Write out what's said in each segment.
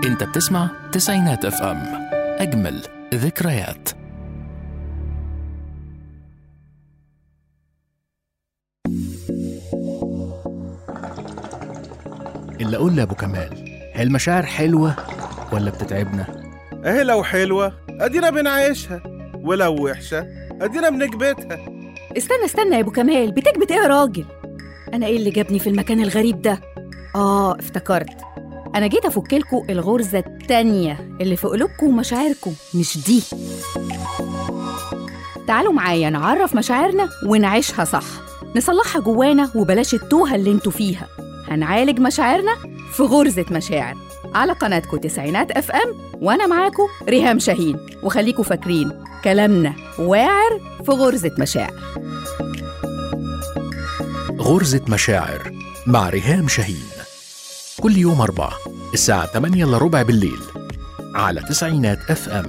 انت بتسمع تسعينات اف ام اجمل ذكريات اللي اقول لابو كمال هي المشاعر حلوه ولا بتتعبنا اهي لو حلوة ادينا بنعيشها ولو وحشة ادينا بنكبتها استنى استنى يا ابو كمال بتكبت ايه يا راجل انا ايه اللي جابني في المكان الغريب ده اه افتكرت انا جيت افك لكم الغرزه التانية اللي في قلوبكم ومشاعركم مش دي تعالوا معايا نعرف مشاعرنا ونعيشها صح نصلحها جوانا وبلاش التوهه اللي انتوا فيها هنعالج مشاعرنا في غرزه مشاعر على قناتكم تسعينات اف ام وانا معاكم ريهام شاهين وخليكم فاكرين كلامنا واعر في غرزه مشاعر غرزة مشاعر مع ريهام شاهين كل يوم أربعة الساعة 8 إلا ربع بالليل على تسعينات اف ام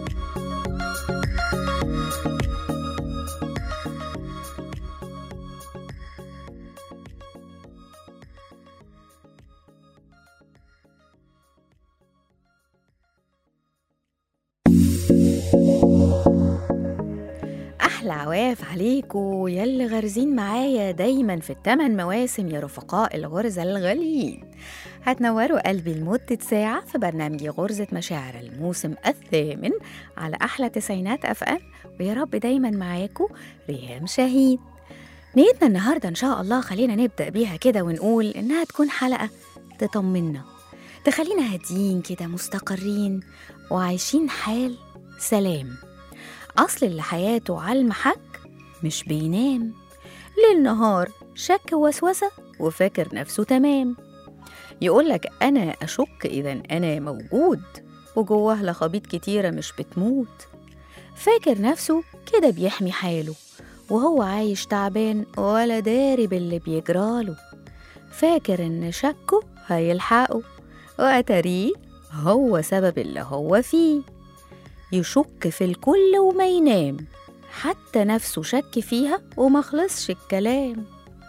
أحلى عواف عليكم يلي غارزين معايا دايما في التمن مواسم يا رفقاء الغرزة الغاليين هتنوروا قلبي لمدة ساعة في برنامج غرزة مشاعر الموسم الثامن على أحلى تسعينات أف أم ويا رب دايما معاكم ريهام شاهين نيتنا النهاردة إن شاء الله خلينا نبدأ بيها كده ونقول إنها تكون حلقة تطمنا تخلينا هاديين كده مستقرين وعايشين حال سلام أصل اللي حياته على المحك مش بينام ليل نهار شك ووسوسة وفاكر نفسه تمام يقولك أنا أشك إذا أنا موجود وجواه لخبيط كتيرة مش بتموت فاكر نفسه كده بيحمي حاله وهو عايش تعبان ولا داري باللي بيجراله فاكر إن شكه هيلحقه وأتاريه هو سبب اللي هو فيه يشك في الكل وما ينام حتى نفسه شك فيها وما خلصش الكلام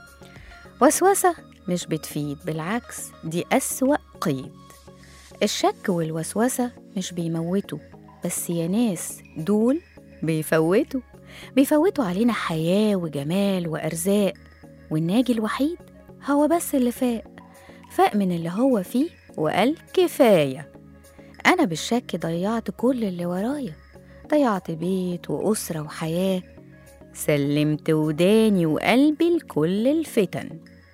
وسوسة مش بتفيد بالعكس دي أسوأ قيد الشك والوسوسة مش بيموتوا بس يا ناس دول بيفوتوا بيفوتوا علينا حياة وجمال وأرزاق والناجي الوحيد هو بس اللي فاق فاق من اللي هو فيه وقال كفايه أنا بالشك ضيعت كل اللي ورايا ضيعت بيت وأسرة وحياة سلمت وداني وقلبي لكل الفتن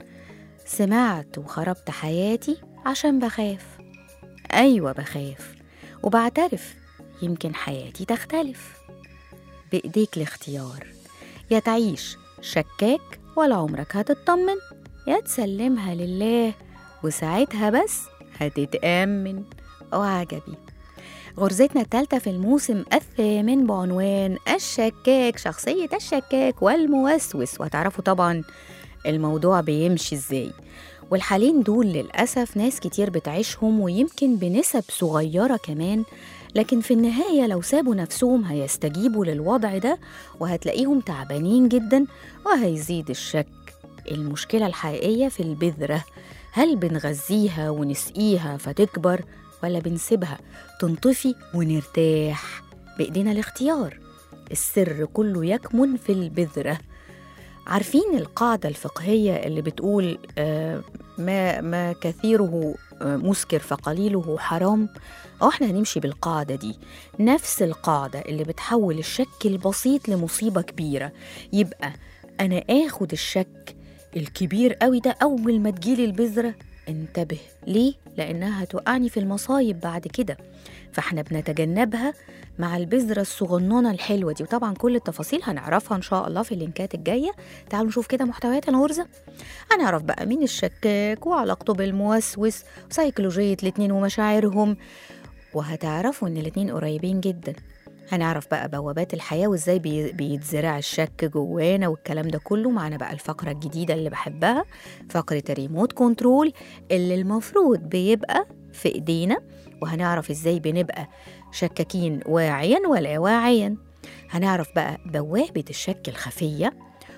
سمعت وخربت حياتي عشان بخاف أيوة بخاف وبعترف يمكن حياتي تختلف بإيديك الاختيار يا تعيش شكاك ولا عمرك هتطمن يا تسلمها لله وساعتها بس هتتأمن وعجبي غرزتنا الثالثة في الموسم الثامن بعنوان الشكاك شخصية الشكاك والموسوس وهتعرفوا طبعا الموضوع بيمشي ازاي والحالين دول للأسف ناس كتير بتعيشهم ويمكن بنسب صغيرة كمان لكن في النهاية لو سابوا نفسهم هيستجيبوا للوضع ده وهتلاقيهم تعبانين جدا وهيزيد الشك المشكلة الحقيقية في البذرة هل بنغذيها ونسقيها فتكبر ولا بنسيبها تنطفي ونرتاح بإيدينا الاختيار السر كله يكمن في البذرة عارفين القاعدة الفقهية اللي بتقول آه، ما ما كثيره آه، مسكر فقليله حرام أو احنا هنمشي بالقاعدة دي نفس القاعدة اللي بتحول الشك البسيط لمصيبة كبيرة يبقى أنا آخد الشك الكبير قوي ده أول ما تجيلي البذرة انتبه ليه؟ لأنها هتوقعني في المصايب بعد كده فاحنا بنتجنبها مع البذرة الصغننة الحلوة دي وطبعا كل التفاصيل هنعرفها إن شاء الله في اللينكات الجاية تعالوا نشوف كده محتويات الغرزة هنعرف بقى مين الشكاك وعلاقته بالموسوس وسيكولوجية الاتنين ومشاعرهم وهتعرفوا إن الاتنين قريبين جدا هنعرف بقى بوابات الحياة وازاي بي- بيتزرع الشك جوانا والكلام ده كله معانا بقى الفقرة الجديدة اللي بحبها فقرة الريموت كنترول اللي المفروض بيبقى في ايدينا وهنعرف ازاي بنبقى شكاكين واعيا ولا واعيا هنعرف بقى بوابة الشك الخفية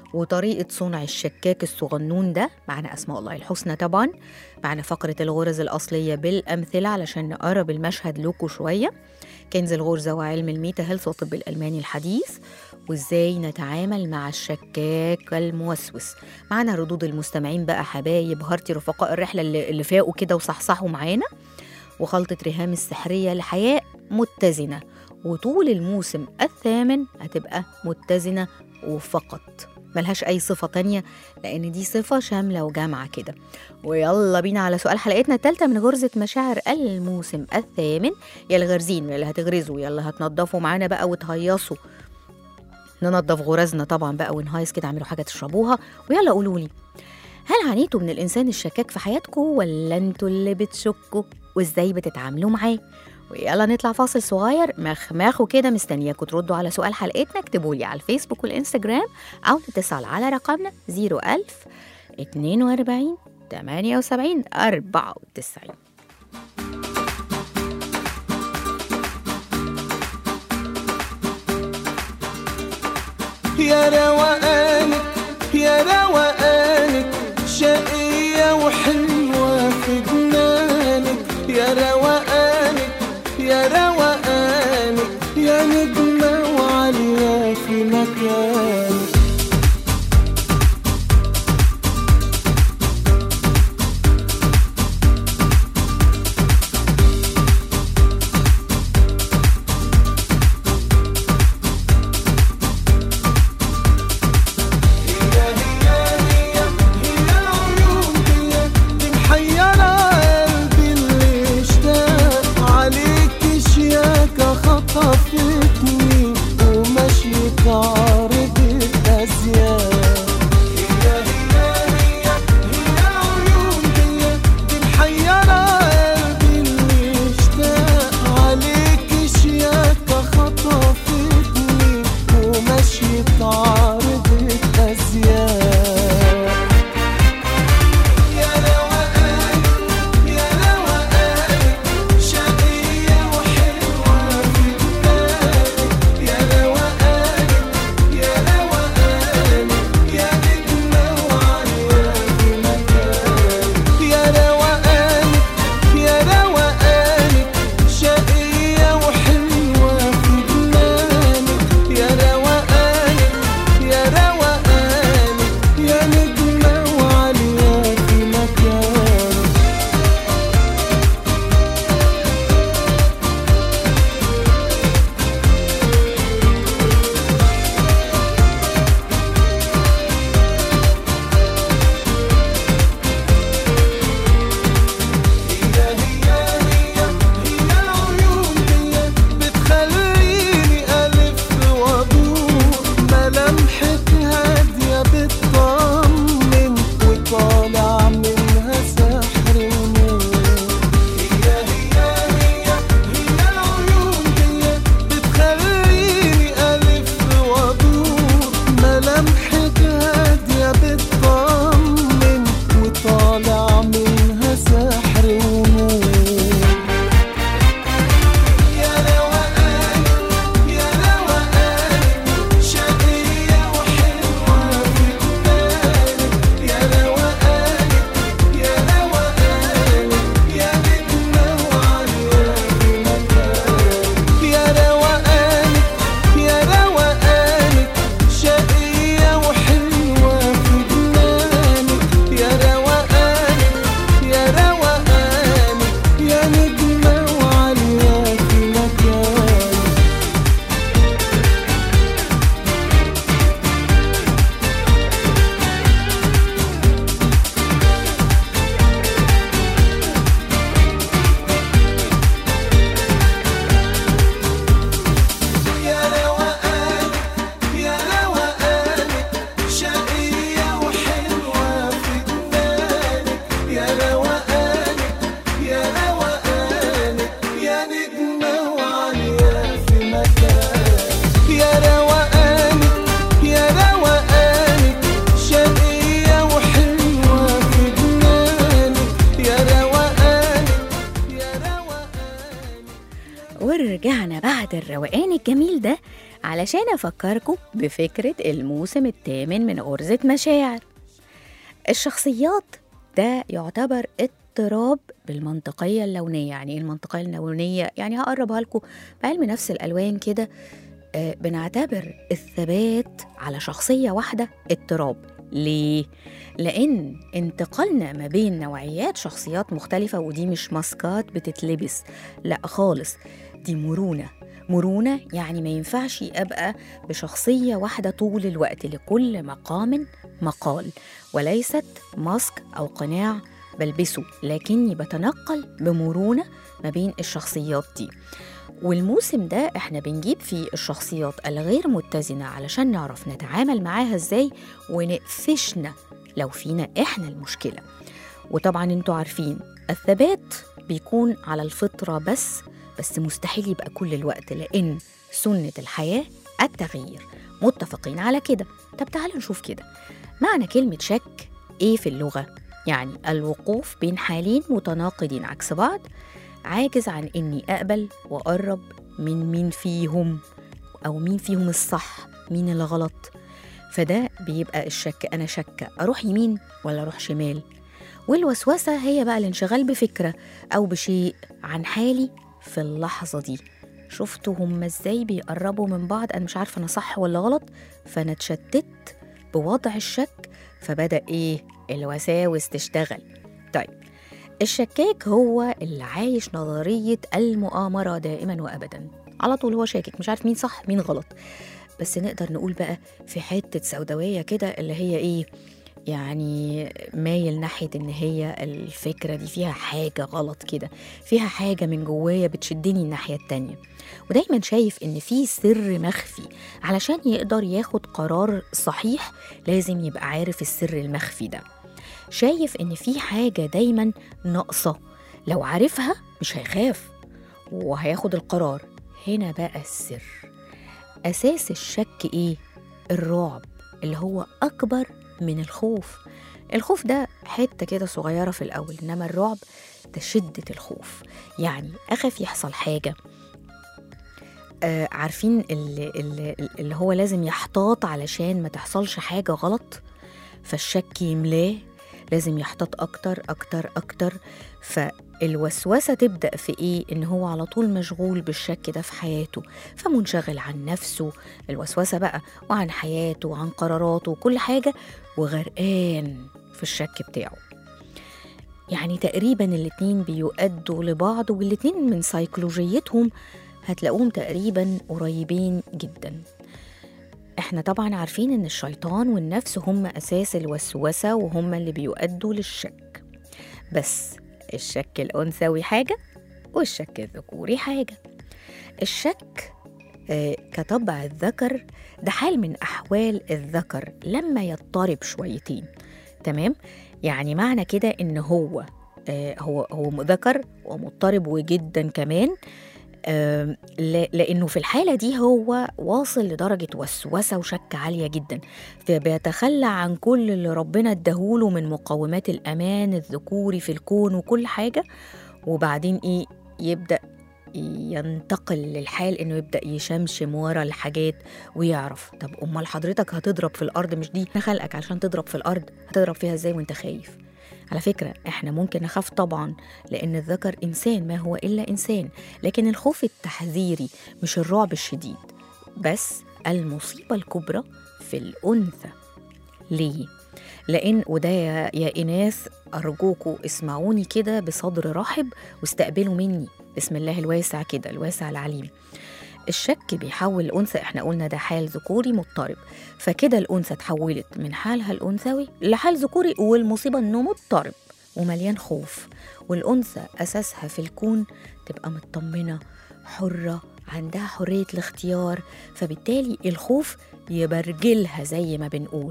وطريقة صنع الشكاك الصغنون ده معنا أسماء الله الحسنى طبعا معنا فقرة الغرز الأصلية بالأمثلة علشان نقرب المشهد لكم شوية كنز الغرزة وعلم الميتا هيلث والطب الألماني الحديث وإزاي نتعامل مع الشكاك الموسوس معنا ردود المستمعين بقى حبايب هارتي رفقاء الرحلة اللي, اللي فاقوا كده وصحصحوا معانا وخلطة ريهام السحرية لحياة متزنة وطول الموسم الثامن هتبقى متزنة وفقط ملهاش أي صفة تانية لأن دي صفة شاملة وجامعة كده ويلا بينا على سؤال حلقتنا التالتة من غرزة مشاعر الموسم الثامن يا الغرزين يا اللي هتغرزوا يا اللي هتنضفوا معانا بقى وتهيصوا ننضف غرزنا طبعا بقى ونهيص كده اعملوا حاجة تشربوها ويلا قولوا لي هل عانيتوا من الإنسان الشكاك في حياتكم ولا انتوا اللي بتشكوا وازاي بتتعاملوا معاه ويلا نطلع فاصل صغير مخمخوا كده مستنياكم تردوا على سؤال حلقتنا اكتبوا لي على الفيسبوك والانستجرام او تتصل على رقمنا 01000 42 78 94 يا روقانك يا روقانك شقية وحلوة في جنانك يا روقانك يا روقانك يا نجمة وعالية في مكانك دي محيرة قلبي اللي اشتاق عليك شياكة خطفتني ومشيت عارض الأزياء هي هي هي هي عيون دي دي محيرة قلبي اللي اشتاق عليك شياكة خطفتني ومشيت عارض الأزياء يا روقان يا روقان شقية وحلوة في جنانك يا روقان يا روقان يا نجمة وعالية في مكانك يا روقان يا روقان شقية وحلوة في جنانك يا روقان يا روقان يا نجمة وعالية في مكانك هي هي هي هي عيون دي بتخليني ألف وأدور ملامحك هادية بتطمن وطالع منها سحر ونور هي هي هي هي عيون دي بتخليني ألف وأدور ملامحك هادية بتطمن وطالع منها سحر ونور يا روقان يا روقان شقية وحلوة في جنانك يا روقان يا روقان يا نجمة وعالية في مكانك يا روقان يا روقان شقية وحلوة في جنانك يا روقان يا روقان يا نجمة وعالية في مكانك يا روقان يا روقان شقية وحلوة في جنانك يا روقان يا روقان يا نجمة وعالية في مكانك يا روقان يا روقان شقية وحلوة في جنانك يا روقان يا روقان ورجعنا بعد الروقان الجميل ده علشان أفكركم بفكرة الموسم الثامن من غرزة مشاعر الشخصيات ده يعتبر اضطراب بالمنطقية اللونية يعني ايه المنطقية اللونية يعني هقربها لكم بعلم نفس الألوان كده آه، بنعتبر الثبات على شخصية واحدة اضطراب ليه؟ لأن انتقالنا ما بين نوعيات شخصيات مختلفة ودي مش ماسكات بتتلبس لا خالص دي مرونة مرونة يعني ما ينفعش أبقى بشخصية واحدة طول الوقت لكل مقام مقال وليست ماسك أو قناع بلبسه لكني بتنقل بمرونة ما بين الشخصيات دي والموسم ده احنا بنجيب فيه الشخصيات الغير متزنة علشان نعرف نتعامل معاها ازاي ونقفشنا لو فينا احنا المشكلة وطبعا انتوا عارفين الثبات بيكون على الفطرة بس بس مستحيل يبقى كل الوقت لأن سنة الحياة التغيير متفقين على كده طب تعالوا نشوف كده معنى كلمة شك ايه في اللغة يعني الوقوف بين حالين متناقضين عكس بعض عاجز عن اني اقبل واقرب من مين فيهم او مين فيهم الصح مين اللي غلط فده بيبقى الشك انا شاكه اروح يمين ولا اروح شمال والوسوسه هي بقى الانشغال بفكره او بشيء عن حالي في اللحظه دي شفتوا هم ازاي بيقربوا من بعض انا مش عارفه انا صح ولا غلط فانا اتشتت بوضع الشك فبدا ايه الوساوس تشتغل طيب الشكاك هو اللي عايش نظرية المؤامرة دائما وأبدا على طول هو شاكك مش عارف مين صح مين غلط بس نقدر نقول بقى في حتة سوداوية كده اللي هي إيه يعني مايل ناحية إن هي الفكرة دي فيها حاجة غلط كده فيها حاجة من جوايا بتشدني الناحية التانية ودايما شايف إن في سر مخفي علشان يقدر ياخد قرار صحيح لازم يبقى عارف السر المخفي ده شايف إن في حاجة دايما ناقصة لو عارفها مش هيخاف وهياخد القرار هنا بقى السر أساس الشك إيه؟ الرعب اللي هو أكبر من الخوف الخوف ده حتة كده صغيرة في الأول إنما الرعب ده شدة الخوف يعني أخاف يحصل حاجة آه عارفين اللي, اللي, اللي هو لازم يحتاط علشان ما تحصلش حاجة غلط فالشك يملاه لازم يحتاط أكتر أكتر أكتر فالوسوسة تبدأ في إيه؟ إن هو على طول مشغول بالشك ده في حياته فمنشغل عن نفسه الوسوسة بقى وعن حياته وعن قراراته وكل حاجة وغرقان في الشك بتاعه يعني تقريبا الاتنين بيؤدوا لبعض والاتنين من سيكولوجيتهم هتلاقوهم تقريبا قريبين جدا احنا طبعا عارفين ان الشيطان والنفس هم اساس الوسوسه وهم اللي بيؤدوا للشك بس الشك الانثوي حاجه والشك الذكوري حاجه الشك آه، كطبع الذكر ده حال من احوال الذكر لما يضطرب شويتين تمام يعني معنى كده ان هو آه، هو هو ذكر ومضطرب وجدا كمان آم، ل- لانه في الحاله دي هو واصل لدرجه وسوسه وشك عاليه جدا فبيتخلى عن كل اللي ربنا اداهوله من مقومات الامان الذكوري في الكون وكل حاجه وبعدين ايه يبدا ينتقل للحال انه يبدا يشمشم ورا الحاجات ويعرف طب امال حضرتك هتضرب في الارض مش دي انا خلقك عشان تضرب في الارض هتضرب فيها ازاي وانت خايف على فكرة احنا ممكن نخاف طبعا لأن الذكر إنسان ما هو إلا إنسان لكن الخوف التحذيري مش الرعب الشديد بس المصيبة الكبرى في الأنثى ليه؟ لأن وده يا, يا إناث أرجوكوا اسمعوني كده بصدر رحب واستقبلوا مني بسم الله الواسع كده الواسع العليم الشك بيحول الأنثى احنا قلنا ده حال ذكوري مضطرب فكده الأنثى اتحولت من حالها الأنثوي لحال ذكوري والمصيبة إنه مضطرب ومليان خوف والأنثى أساسها في الكون تبقى مطمنة حرة عندها حرية الاختيار فبالتالي الخوف يبرجلها زي ما بنقول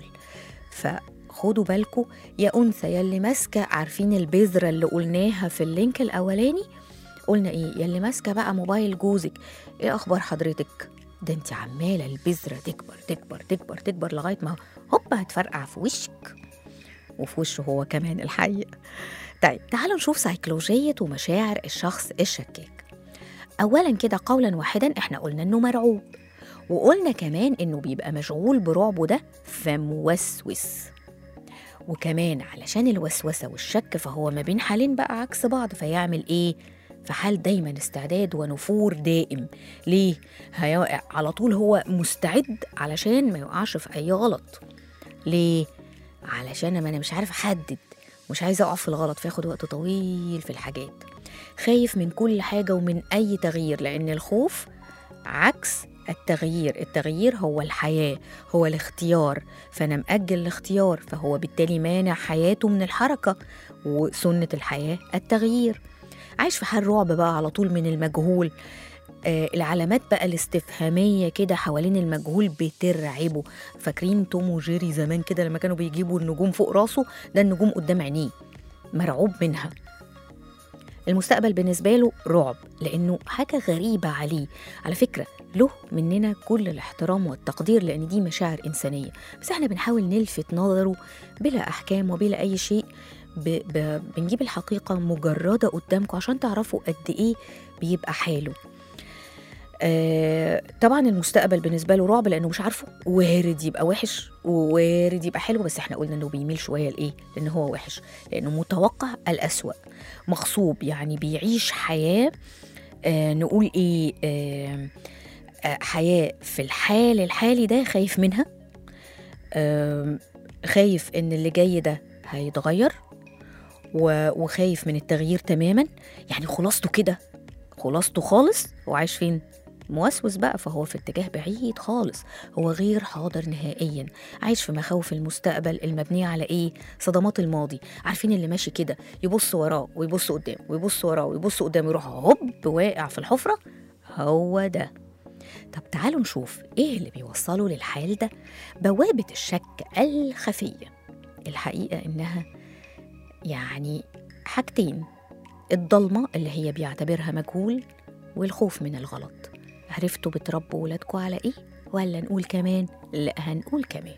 فخدوا بالكم يا أنثى يلي ماسكة عارفين البذرة اللي قلناها في اللينك الأولاني قلنا إيه يلي ماسكة بقى موبايل جوزك إيه أخبار حضرتك ده انت عمالة البذرة تكبر تكبر تكبر تكبر لغاية ما هوب هتفرقع في وشك وفي وشه هو كمان الحقيقة طيب تعالوا نشوف سيكولوجية ومشاعر الشخص الشكاك أولا كده قولا واحدا احنا قلنا إنه مرعوب وقلنا كمان إنه بيبقى مشغول برعبه ده فموسوس وكمان علشان الوسوسة والشك فهو ما بين حالين بقى عكس بعض فيعمل إيه؟ في حال دايما استعداد ونفور دائم ليه؟ هيقع على طول هو مستعد علشان ما يقعش في أي غلط ليه؟ علشان ما أنا مش عارف أحدد مش عايزة أقع في الغلط فياخد وقت طويل في الحاجات خايف من كل حاجة ومن أي تغيير لأن الخوف عكس التغيير التغيير هو الحياة هو الاختيار فأنا مأجل الاختيار فهو بالتالي مانع حياته من الحركة وسنة الحياة التغيير عايش في حال رعب بقى على طول من المجهول آه العلامات بقى الاستفهامية كده حوالين المجهول بترعبه فاكرين توم وجيري زمان كده لما كانوا بيجيبوا النجوم فوق راسه ده النجوم قدام عينيه مرعوب منها المستقبل بالنسبة له رعب لأنه حاجة غريبة عليه على فكرة له مننا كل الاحترام والتقدير لأن دي مشاعر إنسانية بس احنا بنحاول نلفت نظره بلا أحكام وبلا أي شيء ب... ب... بنجيب الحقيقة مجردة قدامكم عشان تعرفوا قد إيه بيبقى حاله آه طبعا المستقبل بالنسبة له رعب لأنه مش عارفه وارد يبقى وحش ووارد يبقى حلو بس احنا قلنا انه بيميل شوية لإيه؟ لأن هو وحش لأنه متوقع الأسوأ مغصوب يعني بيعيش حياة آه نقول إيه آه آه حياة في الحال الحالي ده خايف منها آه خايف إن اللي جاي ده هيتغير و- وخايف من التغيير تماما يعني خلاصته كده خلاصته خالص هو عايش فين؟ موسوس بقى فهو في اتجاه بعيد خالص هو غير حاضر نهائيا عايش في مخاوف المستقبل المبنية على ايه صدمات الماضي عارفين اللي ماشي كده يبص وراه ويبص قدام ويبص وراه ويبص قدام يروح هوب واقع في الحفرة هو ده طب تعالوا نشوف ايه اللي بيوصله للحال ده بوابة الشك الخفية الحقيقة انها يعني حاجتين الضلمة اللي هي بيعتبرها مجهول والخوف من الغلط عرفتوا بتربوا ولادكم على ايه ولا نقول كمان لا هنقول كمان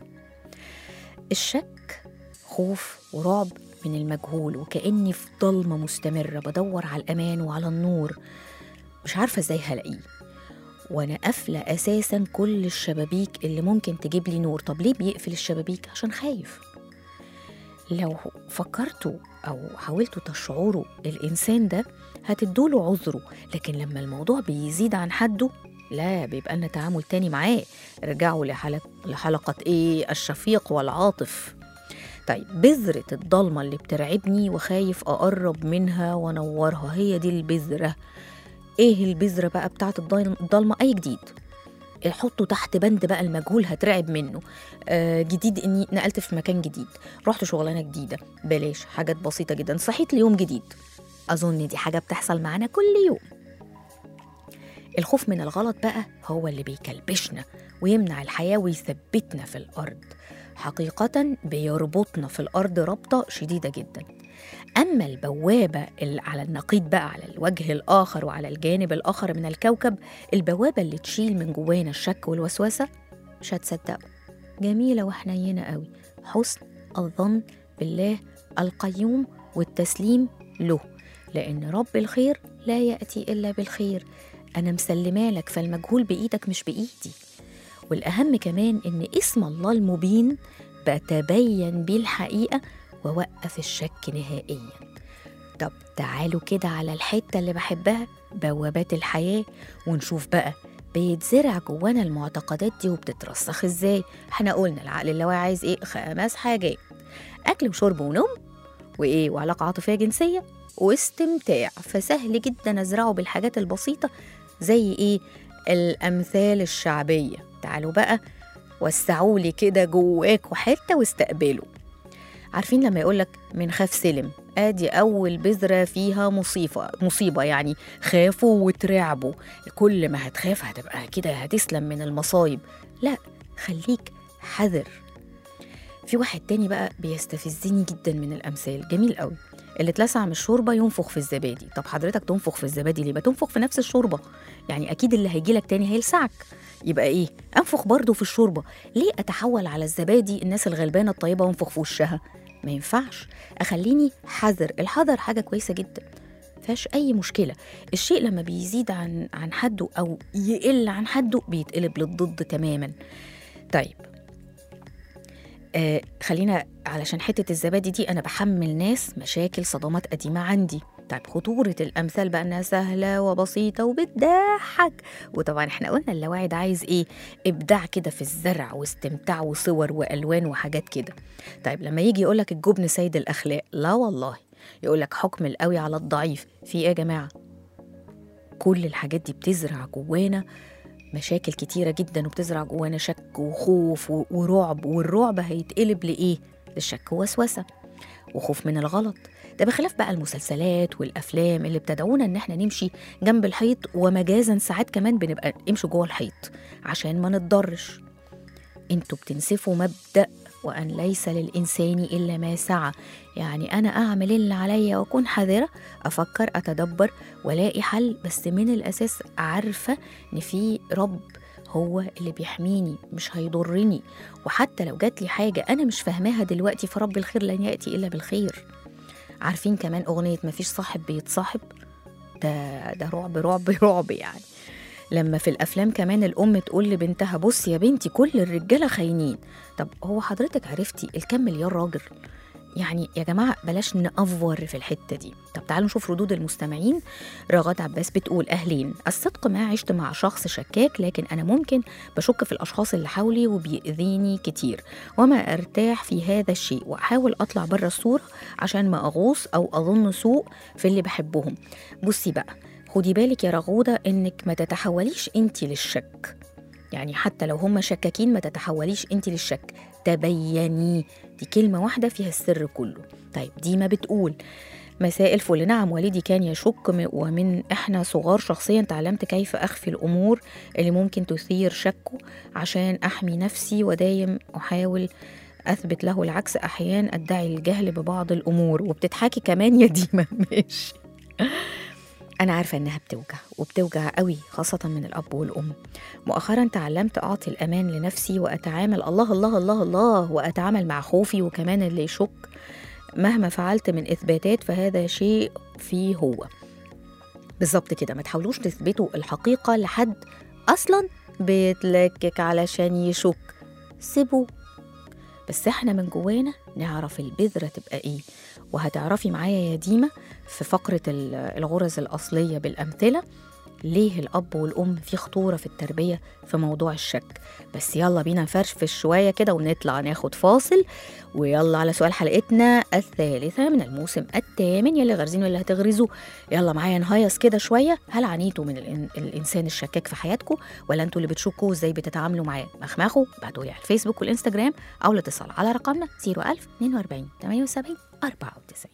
الشك خوف ورعب من المجهول وكأني في ضلمة مستمرة بدور على الأمان وعلى النور مش عارفة ازاي هلاقيه وانا قافلة اساسا كل الشبابيك اللي ممكن تجيب لي نور طب ليه بيقفل الشبابيك عشان خايف لو فكرتوا او حاولتوا تشعروا الانسان ده هتدوله عذره لكن لما الموضوع بيزيد عن حده لا بيبقى لنا تعامل تاني معاه ارجعوا لحلقة, لحلقة ايه الشفيق والعاطف طيب بذرة الضلمة اللي بترعبني وخايف أقرب منها وأنورها هي دي البذرة ايه البذرة بقى بتاعت الضل- الضلمة أي جديد حطه تحت بند بقى المجهول هترعب منه آه جديد اني نقلت في مكان جديد رحت شغلانه جديده بلاش حاجات بسيطه جدا صحيت ليوم جديد اظن دي حاجه بتحصل معانا كل يوم الخوف من الغلط بقى هو اللي بيكلبشنا ويمنع الحياه ويثبتنا في الارض حقيقه بيربطنا في الارض ربطه شديده جدا اما البوابه اللي على النقيض بقى على الوجه الاخر وعلى الجانب الاخر من الكوكب البوابه اللي تشيل من جوانا الشك والوسوسه مش هتصدقوا جميله وحنينه قوي حسن الظن بالله القيوم والتسليم له لان رب الخير لا ياتي الا بالخير انا مسلمه لك فالمجهول بايدك مش بايدي والاهم كمان ان اسم الله المبين بتبين بيه الحقيقه ووقف الشك نهائيا طب تعالوا كده على الحته اللي بحبها بوابات الحياه ونشوف بقى بيتزرع جوانا المعتقدات دي وبتترسخ ازاي احنا قلنا العقل اللاواعي عايز ايه خمس حاجات اكل وشرب ونوم وايه وعلاقه عاطفيه جنسيه واستمتاع فسهل جدا ازرعه بالحاجات البسيطه زي ايه الامثال الشعبيه تعالوا بقى وسعوا لي كده جواكوا حته واستقبلوا عارفين لما يقولك من خاف سلم ادي اول بذره فيها مصيبه مصيبه يعني خافوا وترعبوا كل ما هتخاف هتبقى كده هتسلم من المصايب لا خليك حذر في واحد تاني بقى بيستفزني جدا من الامثال جميل قوي اللي اتلسع من الشوربه ينفخ في الزبادي طب حضرتك تنفخ في الزبادي ليه ما تنفخ في نفس الشوربه يعني اكيد اللي هيجيلك تاني هيلسعك يبقى ايه انفخ برضه في الشوربه ليه اتحول على الزبادي الناس الغلبانه الطيبه وانفخ في وشها ما ينفعش اخليني حذر الحذر حاجه كويسه جدا فيهاش اي مشكله الشيء لما بيزيد عن عن حده او يقل عن حده بيتقلب للضد تماما طيب آه خلينا علشان حته الزبادي دي انا بحمل ناس مشاكل صدمات قديمه عندي طيب خطورة الأمثال بقى إنها سهلة وبسيطة وبتضحك وطبعا إحنا قلنا اللاوعي ده عايز إيه؟ إبداع كده في الزرع واستمتاع وصور وألوان وحاجات كده طيب لما يجي يقولك الجبن سيد الأخلاق لا والله يقولك حكم القوي على الضعيف في إيه يا جماعة؟ كل الحاجات دي بتزرع جوانا مشاكل كتيرة جدا وبتزرع جوانا شك وخوف و- ورعب والرعب هيتقلب لإيه؟ للشك ووسوسة وخوف من الغلط ده بخلاف بقى المسلسلات والافلام اللي بتدعونا ان احنا نمشي جنب الحيط ومجازا ساعات كمان بنبقى نمشي جوه الحيط عشان ما نتضرش انتوا بتنسفوا مبدا وان ليس للانسان الا ما سعى يعني انا اعمل اللي عليا واكون حذره افكر اتدبر والاقي حل بس من الاساس عارفه ان في رب هو اللي بيحميني مش هيضرني وحتى لو جات لي حاجه انا مش فاهماها دلوقتي فرب الخير لن ياتي الا بالخير عارفين كمان أغنية مفيش صاحب بيتصاحب ده ده رعب رعب رعب يعني لما في الأفلام كمان الأم تقول لبنتها بص يا بنتي كل الرجالة خاينين طب هو حضرتك عرفتي الكام مليار راجل يعني يا جماعة بلاش نأفور في الحتة دي طب تعالوا نشوف ردود المستمعين رغد عباس بتقول أهلين الصدق ما عشت مع شخص شكاك لكن أنا ممكن بشك في الأشخاص اللي حولي وبيأذيني كتير وما أرتاح في هذا الشيء وأحاول أطلع بره الصورة عشان ما أغوص أو أظن سوء في اللي بحبهم بصي بقى خدي بالك يا رغودة إنك ما تتحوليش أنت للشك يعني حتى لو هم شكاكين ما تتحوليش أنت للشك تبيني دي كلمة واحدة فيها السر كله طيب ديما بتقول مساء الفل نعم والدي كان يشك م- ومن احنا صغار شخصيا تعلمت كيف اخفي الامور اللي ممكن تثير شكه عشان احمي نفسي ودايم احاول اثبت له العكس احيانا ادعي الجهل ببعض الامور وبتضحكي كمان يا ديما ماشي انا عارفه انها بتوجع وبتوجع قوي خاصه من الاب والام مؤخرا تعلمت اعطي الامان لنفسي واتعامل الله الله الله الله واتعامل مع خوفي وكمان اللي يشك مهما فعلت من اثباتات فهذا شيء فيه هو بالظبط كده ما تحاولوش تثبتوا الحقيقه لحد اصلا بيتلكك علشان يشك سيبوه بس احنا من جوانا نعرف البذرة تبقى ايه وهتعرفي معايا يا ديما في فقرة ال- الغرز الأصلية بالأمثلة ليه الأب والأم في خطورة في التربية في موضوع الشك بس يلا بينا نفرفش شوية كده ونطلع ناخد فاصل ويلا على سؤال حلقتنا الثالثة من الموسم الثامن يلي غارزين واللي هتغرزوا يلا معايا نهيص كده شوية هل عانيتوا من الإن- الإنسان الشكاك في حياتكم ولا أنتوا اللي بتشكوا إزاي بتتعاملوا معاه مخمخوا بعتولي على الفيسبوك والإنستجرام أو الاتصال على رقمنا 01000 42 78 94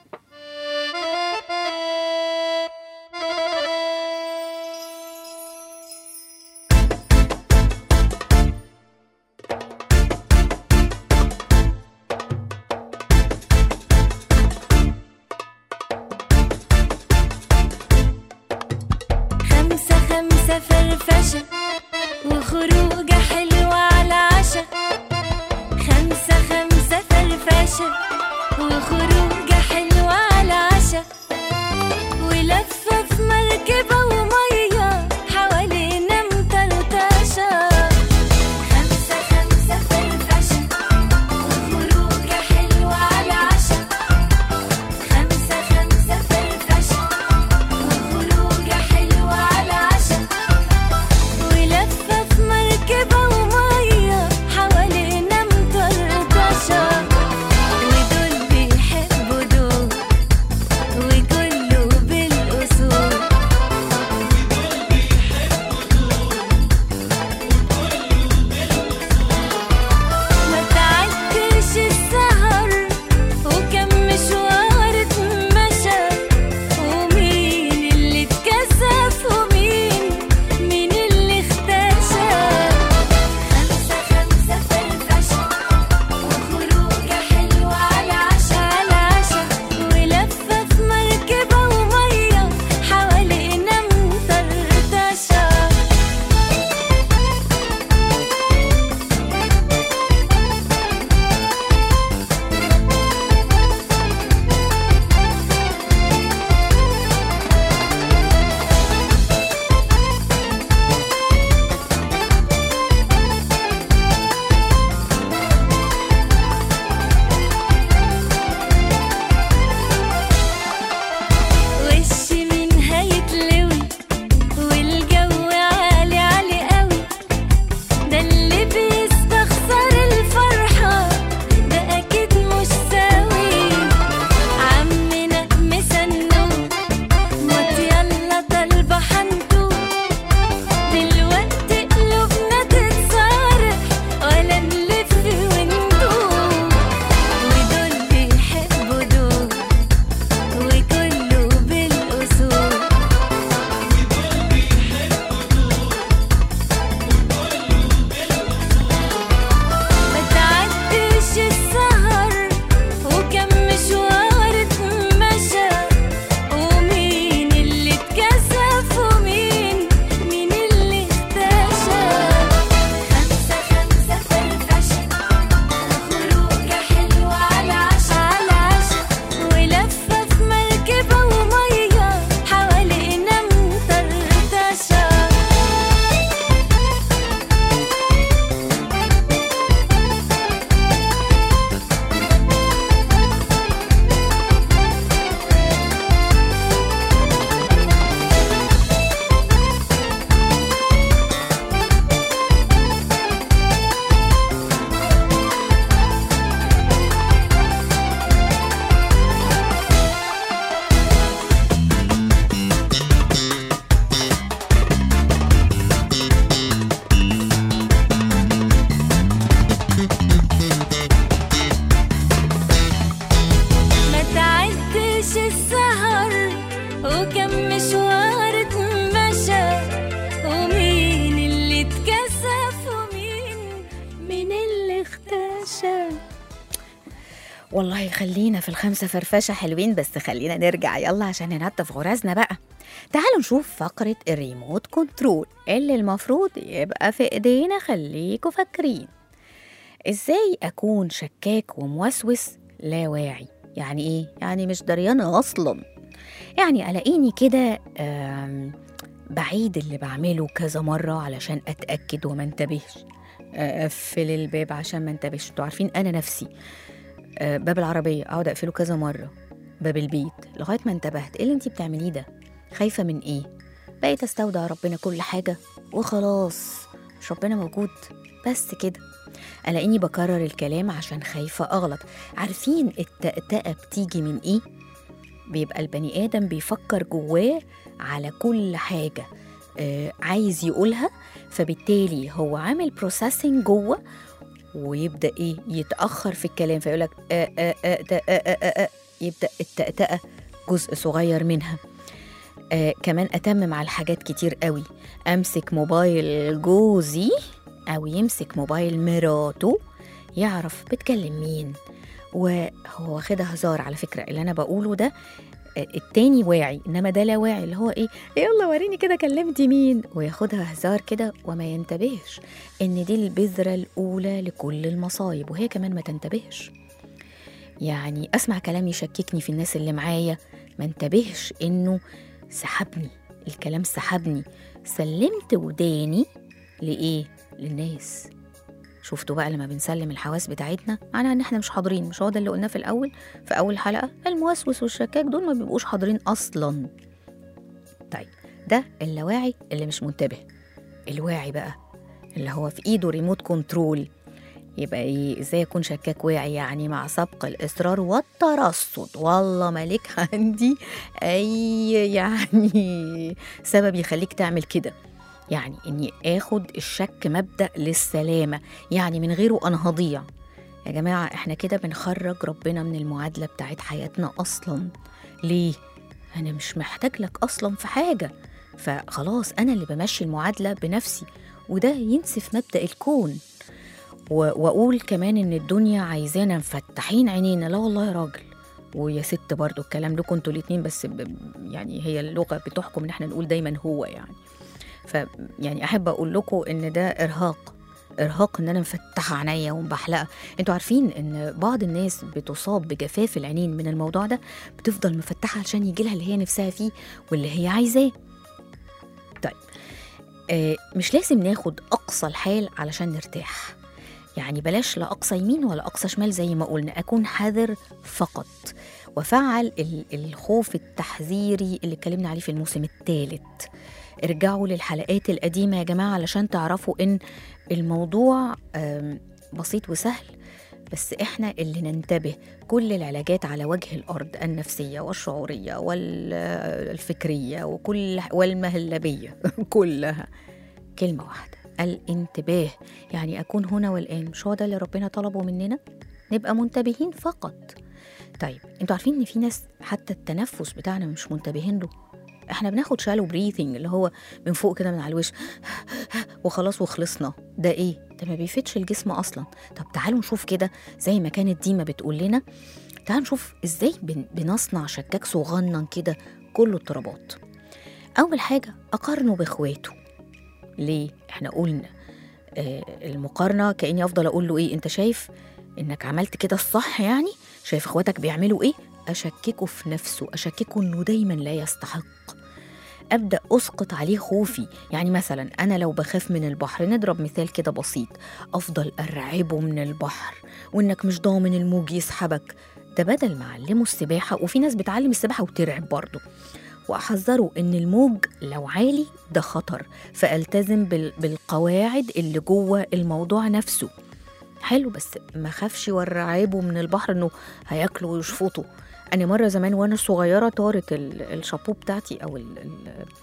خمسة خمسة فرفشة وخروجة حلوة على عشا خمسة خمسة فرفشة وخروجة حلوة على عشا ولفة في مركبة ومية حوالينا مطرطشة خمسة خمسة فرفشة وخروجة حلوة على عشا خمسة خمسة فرفشة وخروجة حلوة على عشا والله خلينا في الخمسة فرفشة حلوين بس خلينا نرجع يلا عشان ننظف غرزنا بقى تعالوا نشوف فقرة الريموت كنترول اللي المفروض يبقى في ايدينا خليكوا فاكرين ازاي اكون شكاك وموسوس لا واعي يعني ايه يعني مش دريانة اصلا يعني الاقيني كده آم، بعيد اللي بعمله كذا مرة علشان اتأكد وما انتبهش اقفل الباب عشان ما انتبهش انتوا عارفين انا نفسي آه، باب العربية أقعد أقفله كذا مرة باب البيت لغاية ما انتبهت إيه اللي انتي بتعمليه ده خايفة من إيه بقيت أستودع ربنا كل حاجة وخلاص مش ربنا موجود بس كده ألاقيني بكرر الكلام عشان خايفة أغلط عارفين التأتأة بتيجي من إيه بيبقى البني آدم بيفكر جواه على كل حاجة آه عايز يقولها فبالتالي هو عامل بروسيسنج جوه ويبدا ايه يتاخر في الكلام فيقول لك آه آه آه آه آه آه آه يبدا التأتأة جزء صغير منها آه كمان اتمم على الحاجات كتير قوي امسك موبايل جوزي او يمسك موبايل مراته يعرف بتكلم مين وهو واخدها هزار على فكره اللي انا بقوله ده آه، التاني واعي انما ده لا واعي اللي هو ايه يلا وريني كده كلمتي مين وياخدها هزار كده وما ينتبهش ان دي البذره الاولى لكل المصايب وهي كمان ما تنتبهش يعني اسمع كلام يشككني في الناس اللي معايا ما انتبهش انه سحبني الكلام سحبني سلمت وداني لايه للناس شفتوا بقى لما بنسلم الحواس بتاعتنا معناها ان احنا مش حاضرين مش هو ده اللي قلناه في الاول في اول حلقه الموسوس والشكاك دول ما بيبقوش حاضرين اصلا طيب ده اللاواعي اللي مش منتبه الواعي بقى اللي هو في ايده ريموت كنترول يبقى ايه ازاي اكون شكاك واعي يعني مع سبق الاصرار والترصد والله مالك عندي اي يعني سبب يخليك تعمل كده يعني اني اخد الشك مبدا للسلامه يعني من غيره انا هضيع يا جماعه احنا كده بنخرج ربنا من المعادله بتاعت حياتنا اصلا ليه انا مش محتاج لك اصلا في حاجه فخلاص انا اللي بمشي المعادله بنفسي وده ينسف مبدا الكون و- واقول كمان ان الدنيا عايزانا مفتحين عينينا لا والله يا راجل ويا ست برضو الكلام ده كنتوا الاتنين بس ب... يعني هي اللغه بتحكم ان احنا نقول دايما هو يعني ف يعني احب اقول لكم ان ده ارهاق ارهاق ان انا مفتحه عينيا ومبحلقه انتوا عارفين ان بعض الناس بتصاب بجفاف العينين من الموضوع ده بتفضل مفتحه عشان يجي لها اللي هي نفسها فيه واللي هي عايزاه طيب آه مش لازم ناخد اقصى الحال علشان نرتاح يعني بلاش لا اقصى يمين ولا اقصى شمال زي ما قلنا اكون حذر فقط وفعل ال- الخوف التحذيري اللي اتكلمنا عليه في الموسم الثالث ارجعوا للحلقات القديمة يا جماعة علشان تعرفوا إن الموضوع آم، بسيط وسهل بس إحنا اللي ننتبه كل العلاجات على وجه الأرض النفسية والشعورية والفكرية وكل والمهلبية كلها كلمة واحدة الانتباه يعني أكون هنا والآن مش هو ده اللي ربنا طلبه مننا نبقى منتبهين فقط طيب انتوا عارفين ان في ناس حتى التنفس بتاعنا مش منتبهين له احنا بناخد شالو بريثنج اللي هو من فوق كده من على الوش وخلاص وخلصنا ده ايه ده ما بيفيدش الجسم اصلا طب تعالوا نشوف كده زي ما كانت ديما بتقول لنا تعالوا نشوف ازاي بن بنصنع شكاك صغنن كده كله اضطرابات اول حاجه اقارنه باخواته ليه احنا قلنا آه المقارنه كاني افضل اقول له ايه انت شايف انك عملت كده الصح يعني شايف اخواتك بيعملوا ايه اشككه في نفسه اشككه انه دايما لا يستحق ابدا اسقط عليه خوفي يعني مثلا انا لو بخاف من البحر نضرب مثال كده بسيط افضل ارعبه من البحر وانك مش ضامن الموج يسحبك ده بدل ما اعلمه السباحه وفي ناس بتعلم السباحه وترعب برضه واحذره ان الموج لو عالي ده خطر فالتزم بال- بالقواعد اللي جوه الموضوع نفسه حلو بس ما خافش وارعبه من البحر انه هياكله ويشفطه انا مره زمان وانا صغيره طارت ال- الشابو بتاعتي او ال ال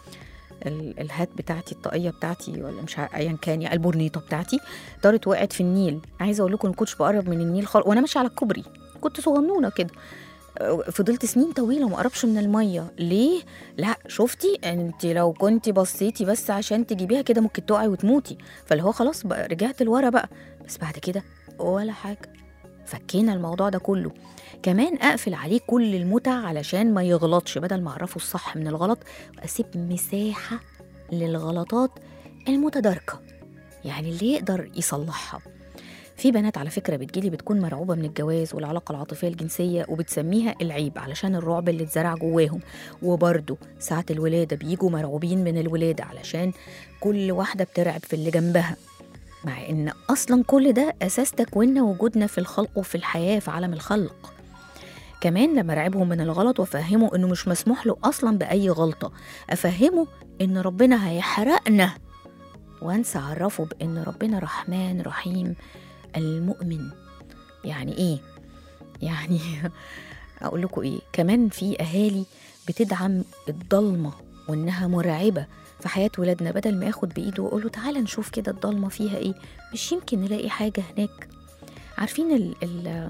ال الهات بتاعتي الطاقيه بتاعتي ولا مش عارفة ايا كان يعني البورنيطه بتاعتي طارت وقعت في النيل عايزه اقول لكم ما كنتش بقرب من النيل خالص وانا ماشيه على الكوبري كنت صغنونه كده أه، فضلت سنين طويله وما اقربش من الميه ليه لا شفتي انت لو كنت بصيتي بس عشان تجيبيها كده ممكن تقعي وتموتي فاللي هو خلاص بقى رجعت لورا بقى بس بعد كده ولا حاجه فكينا الموضوع ده كله كمان اقفل عليه كل المتع علشان ما يغلطش بدل ما اعرفه الصح من الغلط واسيب مساحه للغلطات المتداركه يعني اللي يقدر يصلحها في بنات على فكرة بتجيلي بتكون مرعوبة من الجواز والعلاقة العاطفية الجنسية وبتسميها العيب علشان الرعب اللي اتزرع جواهم وبرضه ساعة الولادة بيجوا مرعوبين من الولادة علشان كل واحدة بترعب في اللي جنبها مع ان اصلا كل ده اساس تكويننا وجودنا في الخلق وفي الحياه في عالم الخلق كمان لما ارعبهم من الغلط وافهمه انه مش مسموح له اصلا باي غلطه افهمه ان ربنا هيحرقنا وانسى اعرفه بان ربنا رحمن رحيم المؤمن يعني ايه يعني اقول لكم ايه كمان في اهالي بتدعم الضلمه وانها مرعبه في حياه ولادنا بدل ما ياخد بايده ويقول له تعالى نشوف كده الضلمه فيها ايه مش يمكن نلاقي حاجه هناك عارفين ال ال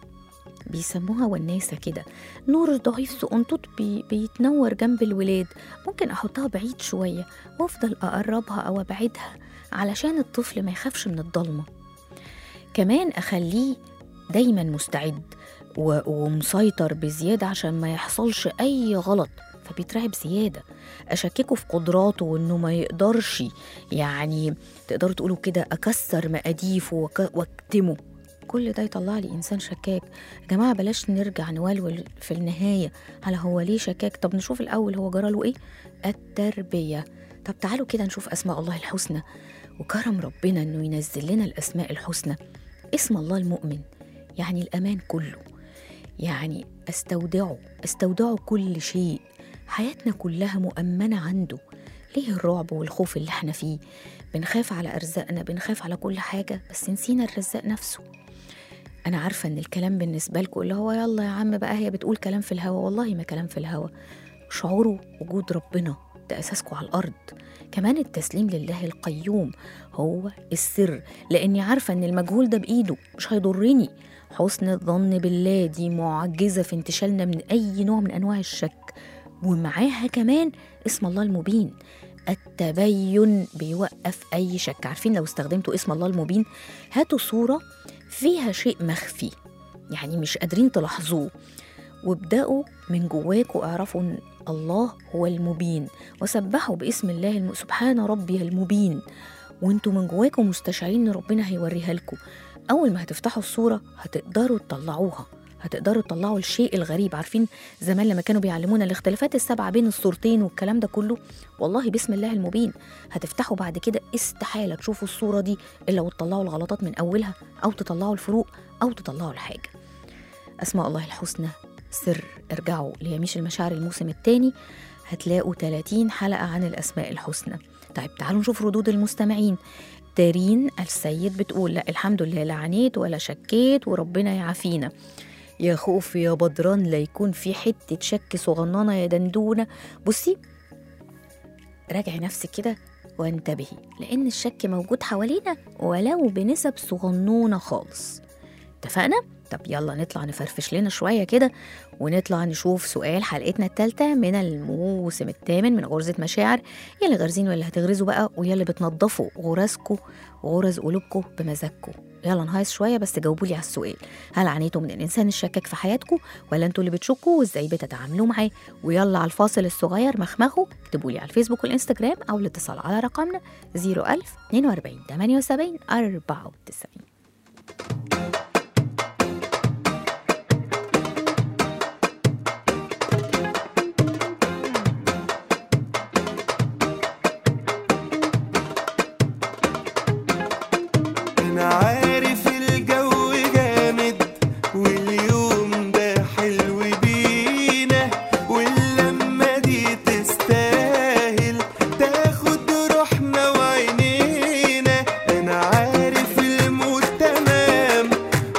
بيسموها وناسة كده نور ضعيف سقنطوط بي بيتنور جنب الولاد ممكن أحطها بعيد شوية وأفضل أقربها أو أبعدها علشان الطفل ما يخافش من الضلمة كمان أخليه دايما مستعد و- ومسيطر بزيادة عشان ما يحصلش أي غلط فبيترعب زيادة أشككه في قدراته وإنه ما يقدرش يعني تقدروا تقولوا كده أكسر مقاديفه وك- وأكتمه كل ده يطلع لي إنسان شكاك يا جماعة بلاش نرجع نولول في النهاية على هو ليه شكاك طب نشوف الأول هو جراله إيه التربية طب تعالوا كده نشوف أسماء الله الحسنى وكرم ربنا إنه ينزل لنا الأسماء الحسنى اسم الله المؤمن يعني الأمان كله يعني استودعه استودعه كل شيء حياتنا كلها مؤمنة عنده ليه الرعب والخوف اللي احنا فيه بنخاف على أرزاقنا بنخاف على كل حاجة بس نسينا الرزاق نفسه أنا عارفة إن الكلام بالنسبة لكم اللي هو يلا يا عم بقى هي بتقول كلام في الهوا والله ما كلام في الهوا شعوروا وجود ربنا ده أساسكم على الأرض كمان التسليم لله القيوم هو السر لأني عارفة إن المجهول ده بإيده مش هيضرني حسن الظن بالله دي معجزة في انتشالنا من أي نوع من أنواع الشك ومعاها كمان اسم الله المبين التبين بيوقف أي شك عارفين لو استخدمتوا اسم الله المبين هاتوا صورة فيها شيء مخفي يعني مش قادرين تلاحظوه وابدأوا من جواكوا اعرفوا ان الله هو المبين وسبحوا باسم الله الم... سبحان ربي المبين وانتوا من جواكوا مستشعرين ان ربنا هيوريها لكم اول ما هتفتحوا الصورة هتقدروا تطلعوها هتقدروا تطلعوا الشيء الغريب عارفين زمان لما كانوا بيعلمونا الاختلافات السبعة بين الصورتين والكلام ده كله والله بسم الله المبين هتفتحوا بعد كده استحالة تشوفوا الصورة دي إلا وتطلعوا الغلطات من أولها أو تطلعوا الفروق أو تطلعوا الحاجة أسماء الله الحسنى سر ارجعوا ليميش المشاعر الموسم الثاني هتلاقوا 30 حلقة عن الأسماء الحسنى طيب تعالوا نشوف ردود المستمعين دارين السيد بتقول لا الحمد لله لا عانيت ولا شكيت وربنا يعافينا يا خوف يا بدران لا يكون في حتة شك صغننة يا دندونة بصي راجعي نفسك كده وانتبهي لأن الشك موجود حوالينا ولو بنسب صغنونة خالص اتفقنا؟ طب يلا نطلع نفرفش لنا شوية كده ونطلع نشوف سؤال حلقتنا التالتة من الموسم الثامن من غرزة مشاعر يا اللي غارزين واللي هتغرزوا بقى ويا اللي بتنضفوا غرزكم وغرز قلوبكم بمزاجكم يلا نهايص شوية بس جاوبوا لي على السؤال هل عانيتوا من الإنسان الشكاك في حياتكم ولا انتوا اللي بتشكوا وازاي بتتعاملوا معاه ويلا على الفاصل الصغير مخمخوا اكتبوا لي على الفيسبوك والانستجرام أو الاتصال على رقمنا 01000 42 78 94 انا عارف الجو جامد واليوم ده حلو بينا واللمة دي تستاهل تاخد روحنا وعينينا انا عارف المود تمام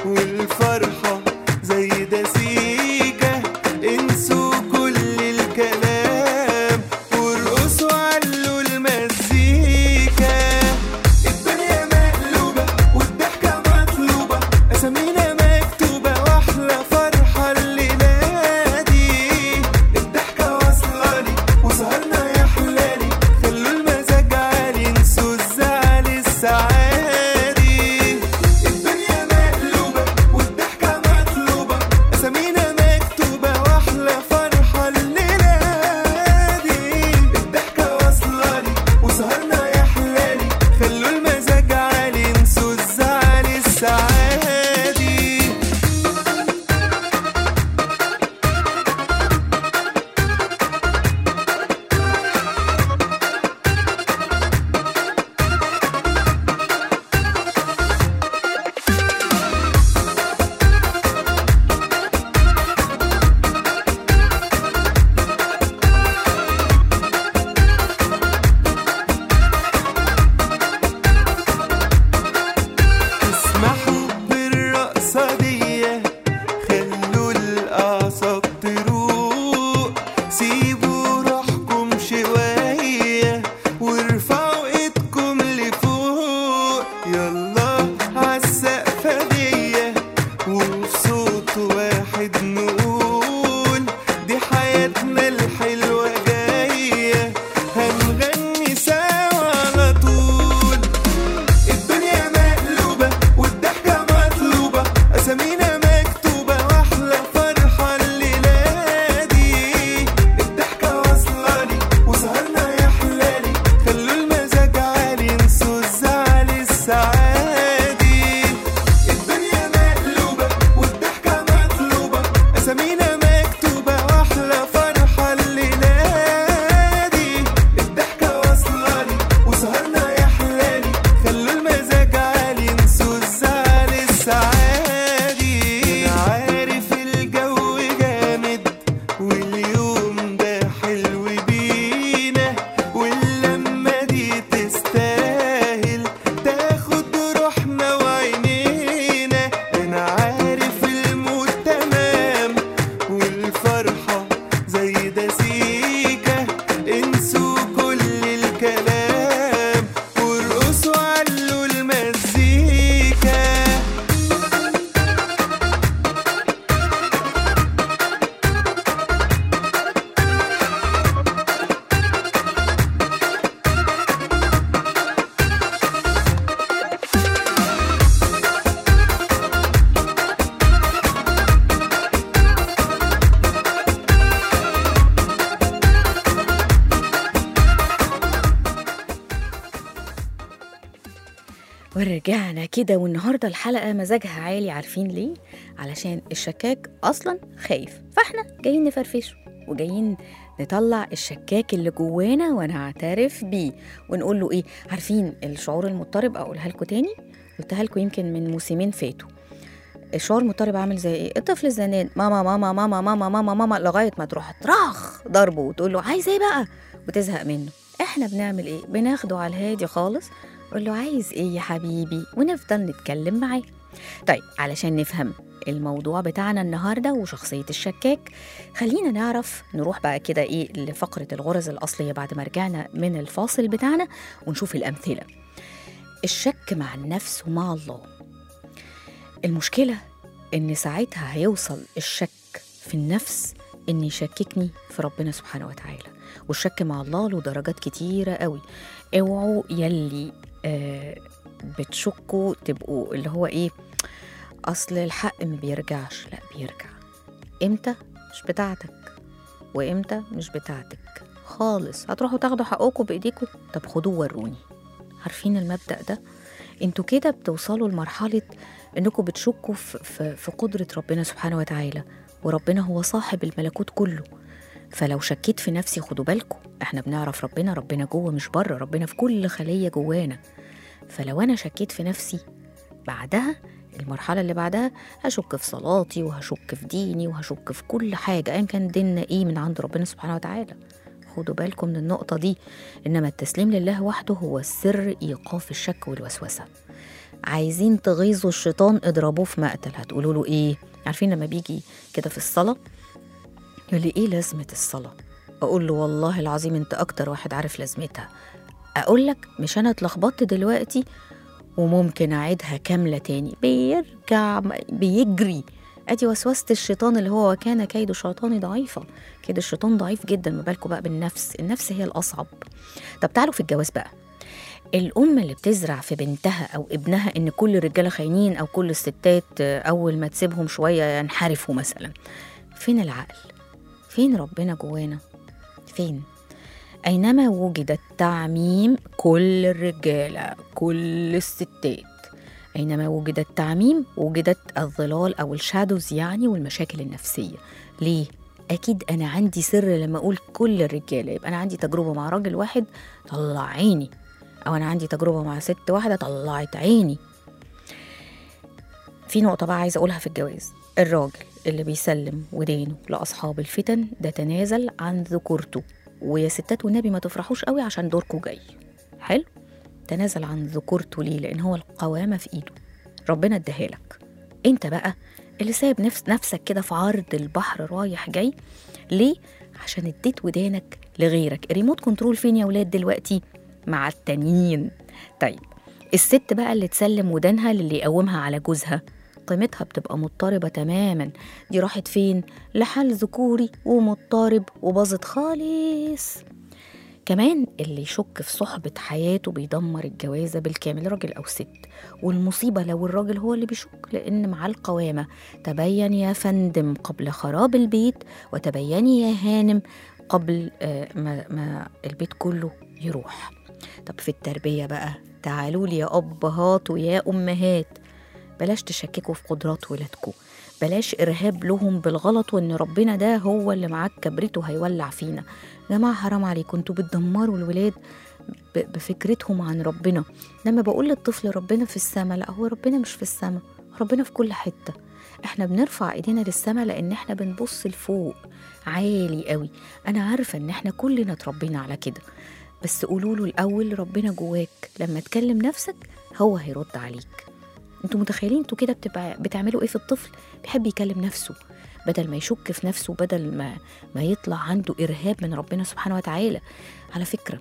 روحنا الحلوة جاية هنغني سوا على طول الدنيا مقلوبة والضحكة مطلوبة أسامينا مكتوبة وأحلى فرحة الليلة دي الضحكة واصلالي وسهرنا يا حلالي خلوا المزاج عالي انسوا الزعل السعادي الدنيا مقلوبة والضحكة مطلوبة أسامينا مكتوبة وأحلى فرحة الليلة دي الضحكة واصلالي وسهرنا يا حلالي خلوا المزاج عالي انسوا الزعل السعادي أنا عارف الجو جامد واليوم ده حلو بينا واللمة دي تستاهل تاخد روحنا وعينينا أنا عارف المود تمام والفرحة زي ده سيكة انسوا كل الكلام وارقصوا علوا المزيكا ورجعنا كده والنهارده الحلقه مزاجها عالي عارفين ليه علشان الشكاك اصلا خايف فاحنا جايين نفرفشه وجايين نطلع الشكاك اللي جوانا ونعترف بيه ونقول له ايه عارفين الشعور المضطرب اقولها لكم تاني قلتها لكم يمكن من موسمين فاتوا الشعور المضطرب عامل زي ايه الطفل الزنان ماما ماما ماما ماما ماما ماما لغايه ما تروح تراخ ضربه وتقول له عايز ايه بقى وتزهق منه احنا بنعمل ايه بناخده على الهادي خالص قول له عايز ايه يا حبيبي ونفضل نتكلم معاه طيب علشان نفهم الموضوع بتاعنا النهارده وشخصيه الشكاك خلينا نعرف نروح بقى كده ايه لفقره الغرز الاصليه بعد ما رجعنا من الفاصل بتاعنا ونشوف الامثله الشك مع النفس ومع الله المشكله ان ساعتها هيوصل الشك في النفس ان يشككني في ربنا سبحانه وتعالى والشك مع الله له درجات كتيره قوي اوعوا يلي آه بتشكوا تبقوا اللي هو ايه اصل الحق ما بيرجعش لا بيرجع امتى مش بتاعتك وامتى مش بتاعتك خالص هتروحوا تاخدوا حقكم بايديكم طب خدوه وروني عارفين المبدا ده انتوا كده بتوصلوا لمرحله انكم بتشكوا في, في, في قدره ربنا سبحانه وتعالى وربنا هو صاحب الملكوت كله فلو شكيت في نفسي خدوا بالكم احنا بنعرف ربنا ربنا جوه مش بره ربنا في كل خليه جوانا فلو انا شكيت في نفسي بعدها المرحله اللي بعدها هشك في صلاتي وهشك في ديني وهشك في كل حاجه ايا كان ديننا ايه من عند ربنا سبحانه وتعالى خدوا بالكم من النقطه دي انما التسليم لله وحده هو السر ايقاف الشك والوسوسه عايزين تغيظوا الشيطان اضربوه في مقتل هتقولوا له ايه عارفين لما بيجي كده في الصلاه يقول لي ايه لازمه الصلاه اقول له والله العظيم انت اكتر واحد عارف لازمتها اقول لك مش انا اتلخبطت دلوقتي وممكن اعيدها كامله تاني بيرجع بيجري ادي وسوسه الشيطان اللي هو وكان كيد الشيطان ضعيفا كيد الشيطان ضعيف جدا ما بالكم بقى بالنفس النفس هي الاصعب طب تعالوا في الجواز بقى الأم اللي بتزرع في بنتها أو ابنها إن كل الرجالة خاينين أو كل الستات أول ما تسيبهم شوية ينحرفوا مثلا فين العقل؟ فين ربنا جوانا؟ فين؟ أينما وجد التعميم كل الرجالة كل الستات أينما وجد التعميم وجدت الظلال أو الشادوز يعني والمشاكل النفسية ليه؟ أكيد أنا عندي سر لما أقول كل الرجالة يبقى أنا عندي تجربة مع راجل واحد طلع عيني أو أنا عندي تجربة مع ست واحدة طلعت عيني في نقطة بقى عايزة أقولها في الجواز الراجل اللي بيسلم ودانه لأصحاب الفتن ده تنازل عن ذكورته ويا ستات والنبي ما تفرحوش قوي عشان دوركم جاي حلو تنازل عن ذكورته ليه لأن هو القوامة في إيده ربنا اداها لك انت بقى اللي سايب نفس نفسك كده في عرض البحر رايح جاي ليه عشان اديت ودانك لغيرك الريموت كنترول فين يا ولاد دلوقتي مع التانيين طيب الست بقى اللي تسلم ودانها للي يقومها على جوزها قيمتها بتبقى مضطربة تماما دي راحت فين؟ لحال ذكوري ومضطرب وباظت خالص كمان اللي يشك في صحبة حياته بيدمر الجوازة بالكامل راجل أو ست والمصيبة لو الراجل هو اللي بيشك لأن مع القوامة تبين يا فندم قبل خراب البيت وتبيني يا هانم قبل آه، ما, ما البيت كله يروح طب في التربية بقى تعالوا لي يا أبهات ويا أمهات بلاش تشككوا في قدرات ولادكم بلاش إرهاب لهم بالغلط وإن ربنا ده هو اللي معاك كبرته هيولع فينا يا جماعة حرام عليكم انتوا بتدمروا الولاد ب- بفكرتهم عن ربنا لما بقول للطفل ربنا في السماء لا هو ربنا مش في السماء ربنا في كل حتة احنا بنرفع ايدينا للسماء لان احنا بنبص لفوق عالي قوي انا عارفة ان احنا كلنا اتربينا على كده بس قولوا له الاول ربنا جواك لما تكلم نفسك هو هيرد عليك انتوا متخيلين انتوا كده بتبقى بتعملوا ايه في الطفل بيحب يكلم نفسه بدل ما يشك في نفسه بدل ما ما يطلع عنده ارهاب من ربنا سبحانه وتعالى على فكره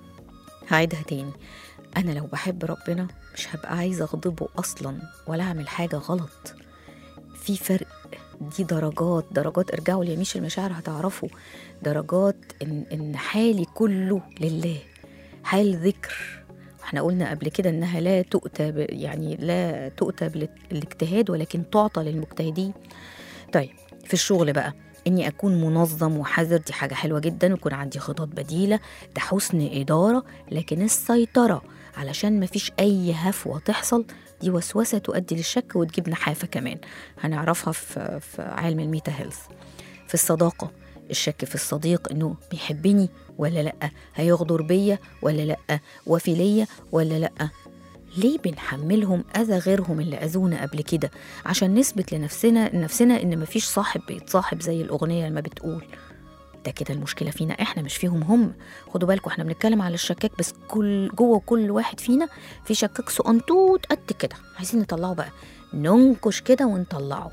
هعيدها تاني انا لو بحب ربنا مش هبقى عايزه اغضبه اصلا ولا اعمل حاجه غلط في فرق دي درجات درجات ارجعوا ليميش المشاعر هتعرفوا درجات ان ان حالي كله لله حال ذكر احنا قلنا قبل كده انها لا تؤتى ب- يعني لا تؤتى بالاجتهاد ولكن تعطى للمجتهدين طيب في الشغل بقى اني اكون منظم وحذر دي حاجه حلوه جدا ويكون عندي خطط بديله ده حسن اداره لكن السيطره علشان مفيش اي هفوه تحصل دي وسوسه تؤدي للشك وتجيب نحافه كمان هنعرفها في, في علم الميتا هيلث في الصداقه الشك في الصديق انه بيحبني ولا لا هيغدر بيا ولا لا وفي ليا ولا لا ليه بنحملهم اذى غيرهم اللي اذونا قبل كده عشان نثبت لنفسنا نفسنا ان مفيش صاحب بيتصاحب زي الاغنيه لما بتقول ده كده المشكله فينا احنا مش فيهم هم خدوا بالكم احنا بنتكلم على الشكاك بس كل جوه كل واحد فينا في شكاك صقنطوط قد كده عايزين نطلعه بقى ننكش كده ونطلعه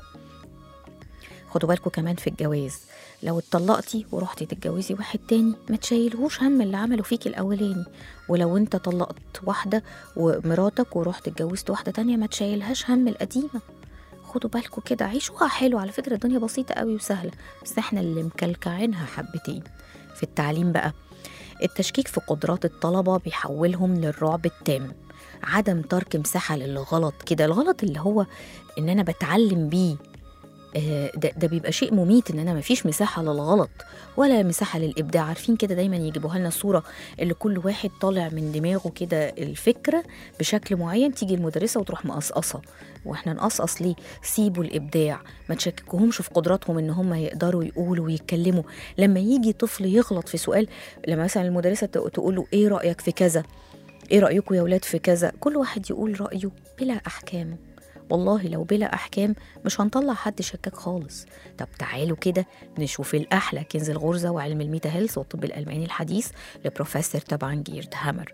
خدوا بالكم كمان في الجواز لو اتطلقتي ورحتي تتجوزي واحد تاني ما تشيلهوش هم اللي عمله فيكي الاولاني ولو انت طلقت واحده ومراتك ورحت اتجوزت واحده تانية ما تشيلهاش هم القديمه خدوا بالكم كده عيشوها حلو على فكره الدنيا بسيطه قوي وسهله بس احنا اللي مكلكعينها حبتين في التعليم بقى التشكيك في قدرات الطلبه بيحولهم للرعب التام عدم ترك مساحه للغلط كده الغلط اللي هو ان انا بتعلم بيه آه، ده, ده بيبقى شيء مميت ان انا مفيش مساحه للغلط ولا مساحه للابداع عارفين كده دايما يجيبوها لنا الصوره اللي كل واحد طالع من دماغه كده الفكره بشكل معين تيجي المدرسه وتروح مقصقصه واحنا نقصقص ليه سيبوا الابداع ما تشككوهمش في قدراتهم ان هم يقدروا يقولوا ويتكلموا لما يجي طفل يغلط في سؤال لما مثلا المدرسه تقول له ايه رايك في كذا ايه رايكم يا ولاد في كذا كل واحد يقول رايه بلا احكام والله لو بلا احكام مش هنطلع حد شكاك خالص طب تعالوا كده نشوف الاحلى كنز الغرزه وعلم الميتا هيلث والطب الالماني الحديث لبروفيسور طبعا جيرد هامر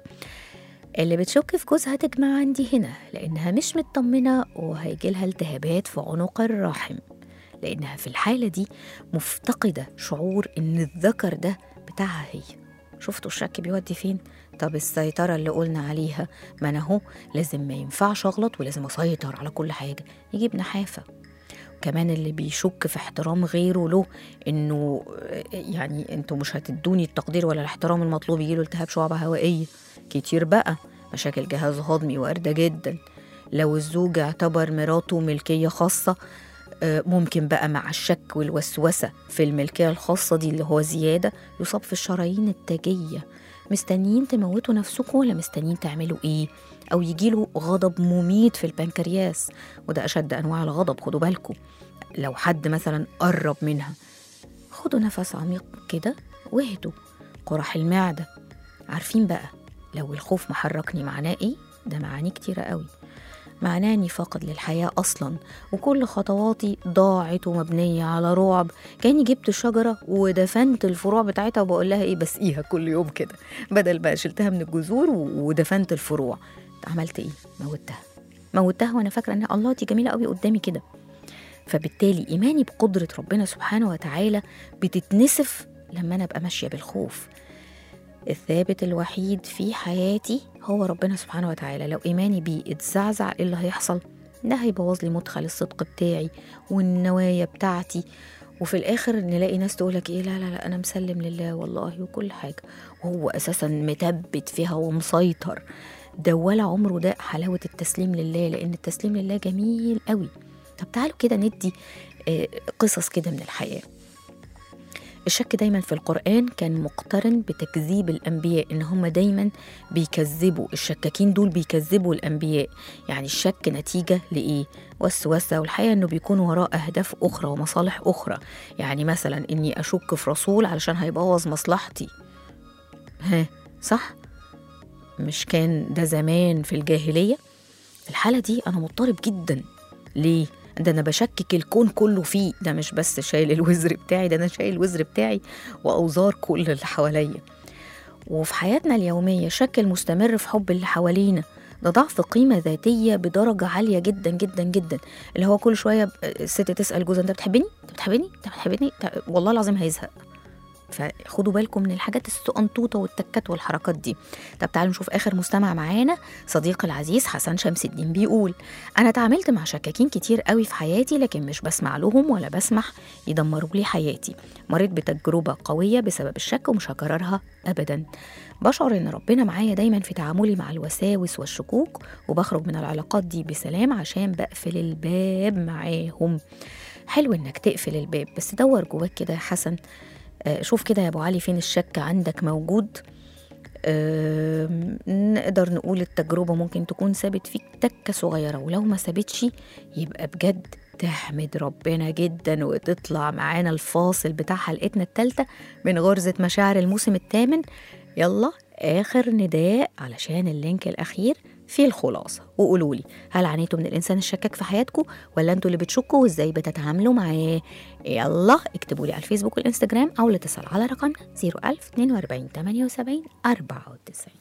اللي بتشك في جوزها تجمع عندي هنا لانها مش مطمنه وهيجي لها التهابات في عنق الرحم لانها في الحاله دي مفتقده شعور ان الذكر ده بتاعها هي شفتوا الشك بيودي فين طب السيطرة اللي قلنا عليها ما أنا أهو لازم ما ينفعش أغلط ولازم أسيطر على كل حاجة يجيب نحافة كمان اللي بيشك في احترام غيره له انه يعني انتوا مش هتدوني التقدير ولا الاحترام المطلوب يجيله التهاب شعبة هوائية كتير بقى مشاكل جهاز هضمي واردة جدا لو الزوج اعتبر مراته ملكية خاصة آه، ممكن بقى مع الشك والوسوسة في الملكية الخاصة دي اللي هو زيادة يصاب في الشرايين التاجية مستنيين تموتوا نفسكم ولا مستنيين تعملوا ايه او يجيله غضب مميت في البنكرياس وده اشد انواع الغضب خدوا بالكم لو حد مثلا قرب منها خدوا نفس عميق كده واهدوا قرح المعدة عارفين بقى لو الخوف محركني معناه ايه ده معانيه كتيرة قوي معناه اني فاقد للحياة اصلا وكل خطواتي ضاعت ومبنية على رعب كاني جبت شجرة ودفنت الفروع بتاعتها وبقول لها ايه بسقيها كل يوم كده بدل ما شلتها من الجذور و- ودفنت الفروع عملت ايه موتها موتها وانا فاكره ان الله دي جميله قوي قدامي كده فبالتالي ايماني بقدره ربنا سبحانه وتعالى بتتنسف لما انا ابقى ماشيه بالخوف الثابت الوحيد في حياتي هو ربنا سبحانه وتعالى لو ايماني بيه اتزعزع ايه اللي هيحصل ده هيبوظ لي مدخل الصدق بتاعي والنوايا بتاعتي وفي الاخر نلاقي ناس تقولك ايه لا لا لا انا مسلم لله والله وكل حاجه وهو اساسا متبت فيها ومسيطر ده ولا عمره ده حلاوه التسليم لله لان التسليم لله جميل قوي طب تعالوا كده ندي آه، قصص كده من الحياه الشك دايما في القرآن كان مقترن بتكذيب الأنبياء إن هم دايما بيكذبوا الشكاكين دول بيكذبوا الأنبياء يعني الشك نتيجة لإيه؟ وسوسة والحقيقة إنه بيكون وراء أهداف أخرى ومصالح أخرى يعني مثلا إني أشك في رسول علشان هيبوظ مصلحتي ها صح؟ مش كان ده زمان في الجاهلية؟ في الحالة دي أنا مضطرب جدا ليه؟ ده أنا بشكك الكون كله فيه ده مش بس شايل الوزر بتاعي ده أنا شايل الوزر بتاعي وأوزار كل اللي حواليا وفي حياتنا اليومية الشك المستمر في حب اللي حوالينا ده ضعف قيمة ذاتية بدرجة عالية جدا جدا جدا اللي هو كل شوية الست تسأل جوزها أنت بتحبني؟ أنت بتحبني؟ أنت بتحبني؟ أنت- والله العظيم هيزهق فخدوا بالكم من الحاجات السقنطوطة والتكات والحركات دي طب تعالوا نشوف آخر مستمع معانا صديقي العزيز حسن شمس الدين بيقول أنا اتعاملت مع شكاكين كتير قوي في حياتي لكن مش بسمع لهم ولا بسمح يدمروا لي حياتي مريت بتجربة قوية بسبب الشك ومش هكررها أبدا بشعر إن ربنا معايا دايما في تعاملي مع الوساوس والشكوك وبخرج من العلاقات دي بسلام عشان بقفل الباب معاهم حلو إنك تقفل الباب بس دور جواك كده يا حسن آه، شوف كده يا ابو علي فين الشك عندك موجود آم، نقدر نقول التجربة ممكن تكون سابت فيك تكة صغيرة ولو ما سابتش يبقى بجد تحمد ربنا جدا وتطلع معانا الفاصل بتاع حلقتنا التالتة من غرزة مشاعر الموسم الثامن يلا آخر نداء علشان اللينك الأخير في الخلاصة وقولوا لي هل عانيتوا من الإنسان الشكاك في حياتكم ولا أنتوا اللي بتشكوا وإزاي بتتعاملوا معاه يلا اكتبوا لي على الفيسبوك والإنستجرام أو الاتصال على رقمنا 01000 42 78 94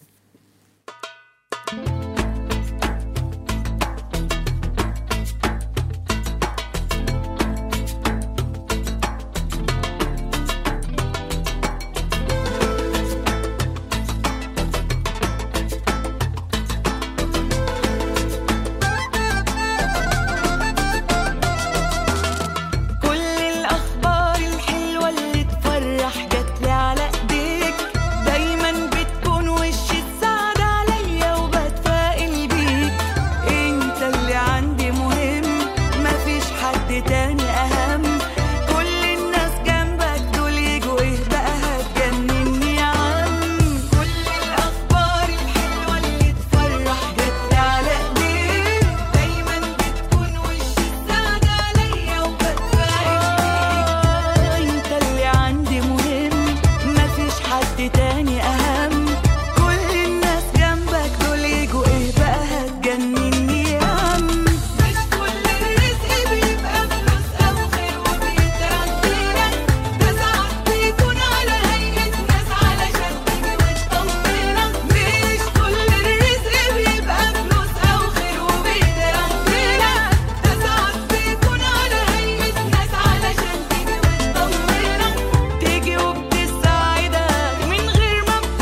كل الأخبار الحلوة اللي تفرح جاتلي على إيديك دايما بتكون وش السعد عليا وبتفائل بيك انت اللي عندي مهم مفيش حد تاني أهم كل الناس جنبك دول يجوا ايه بقى هتجنني يا عم كل الأخبار الحلوة اللي تفرح جاتلي على إيديك دايما بتكون وش السعد عليا وبتفائل بيك انت اللي عندي مهم مفيش حد تاني اهم كل الناس جنبك دول يجوا ايه بقى هتجنني يا عم مش كل الرزق بيبقى فلوس او خير وبيتربينا ده ساعات بيكون على هيئة ناس علشان تيجي وتطمنا مش كل الرزق بيبقى فلوس او خير وبيتربينا ده ساعات بيكون على هيئة ناس علشان تيجي وتطمنا تيجي وبتساعدك من غير ما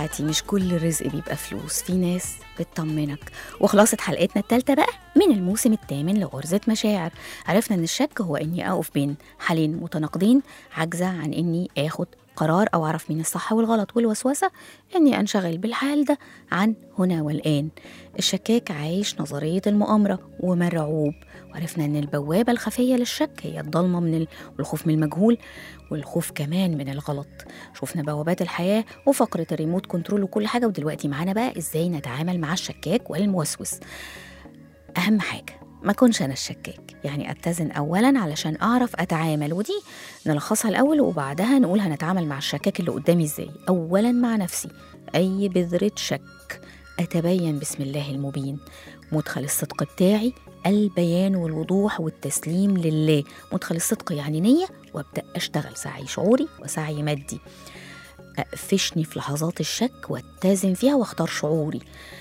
بتاعتي مش كل الرزق بيبقى فلوس في ناس بتطمنك وخلاصة حلقتنا التالتة بقى من الموسم الثامن لغرزة مشاعر عرفنا ان الشك هو اني اقف بين حالين متناقضين عاجزة عن اني اخد قرار او اعرف مين الصح والغلط والوسوسة اني انشغل بالحال ده عن هنا والان الشكاك عايش نظرية المؤامرة ومرعوب وعرفنا ان البوابة الخفية للشك هي الضلمة من ال... والخوف من المجهول والخوف كمان من الغلط شفنا بوابات الحياة وفقرة الريموت كنترول وكل حاجة ودلوقتي معانا بقى ازاي نتعامل مع الشكاك والموسوس أهم حاجة ما كنش أنا الشكاك يعني أتزن أولا علشان أعرف أتعامل ودي نلخصها الأول وبعدها نقول هنتعامل مع الشكاك اللي قدامي إزاي أولا مع نفسي أي بذرة شك أتبين بسم الله المبين مدخل الصدق بتاعي البيان والوضوح والتسليم لله مدخل الصدق يعني نية وابدأ أشتغل سعي شعوري وسعي مادي أقفشني في لحظات الشك واتزن فيها واختار شعوري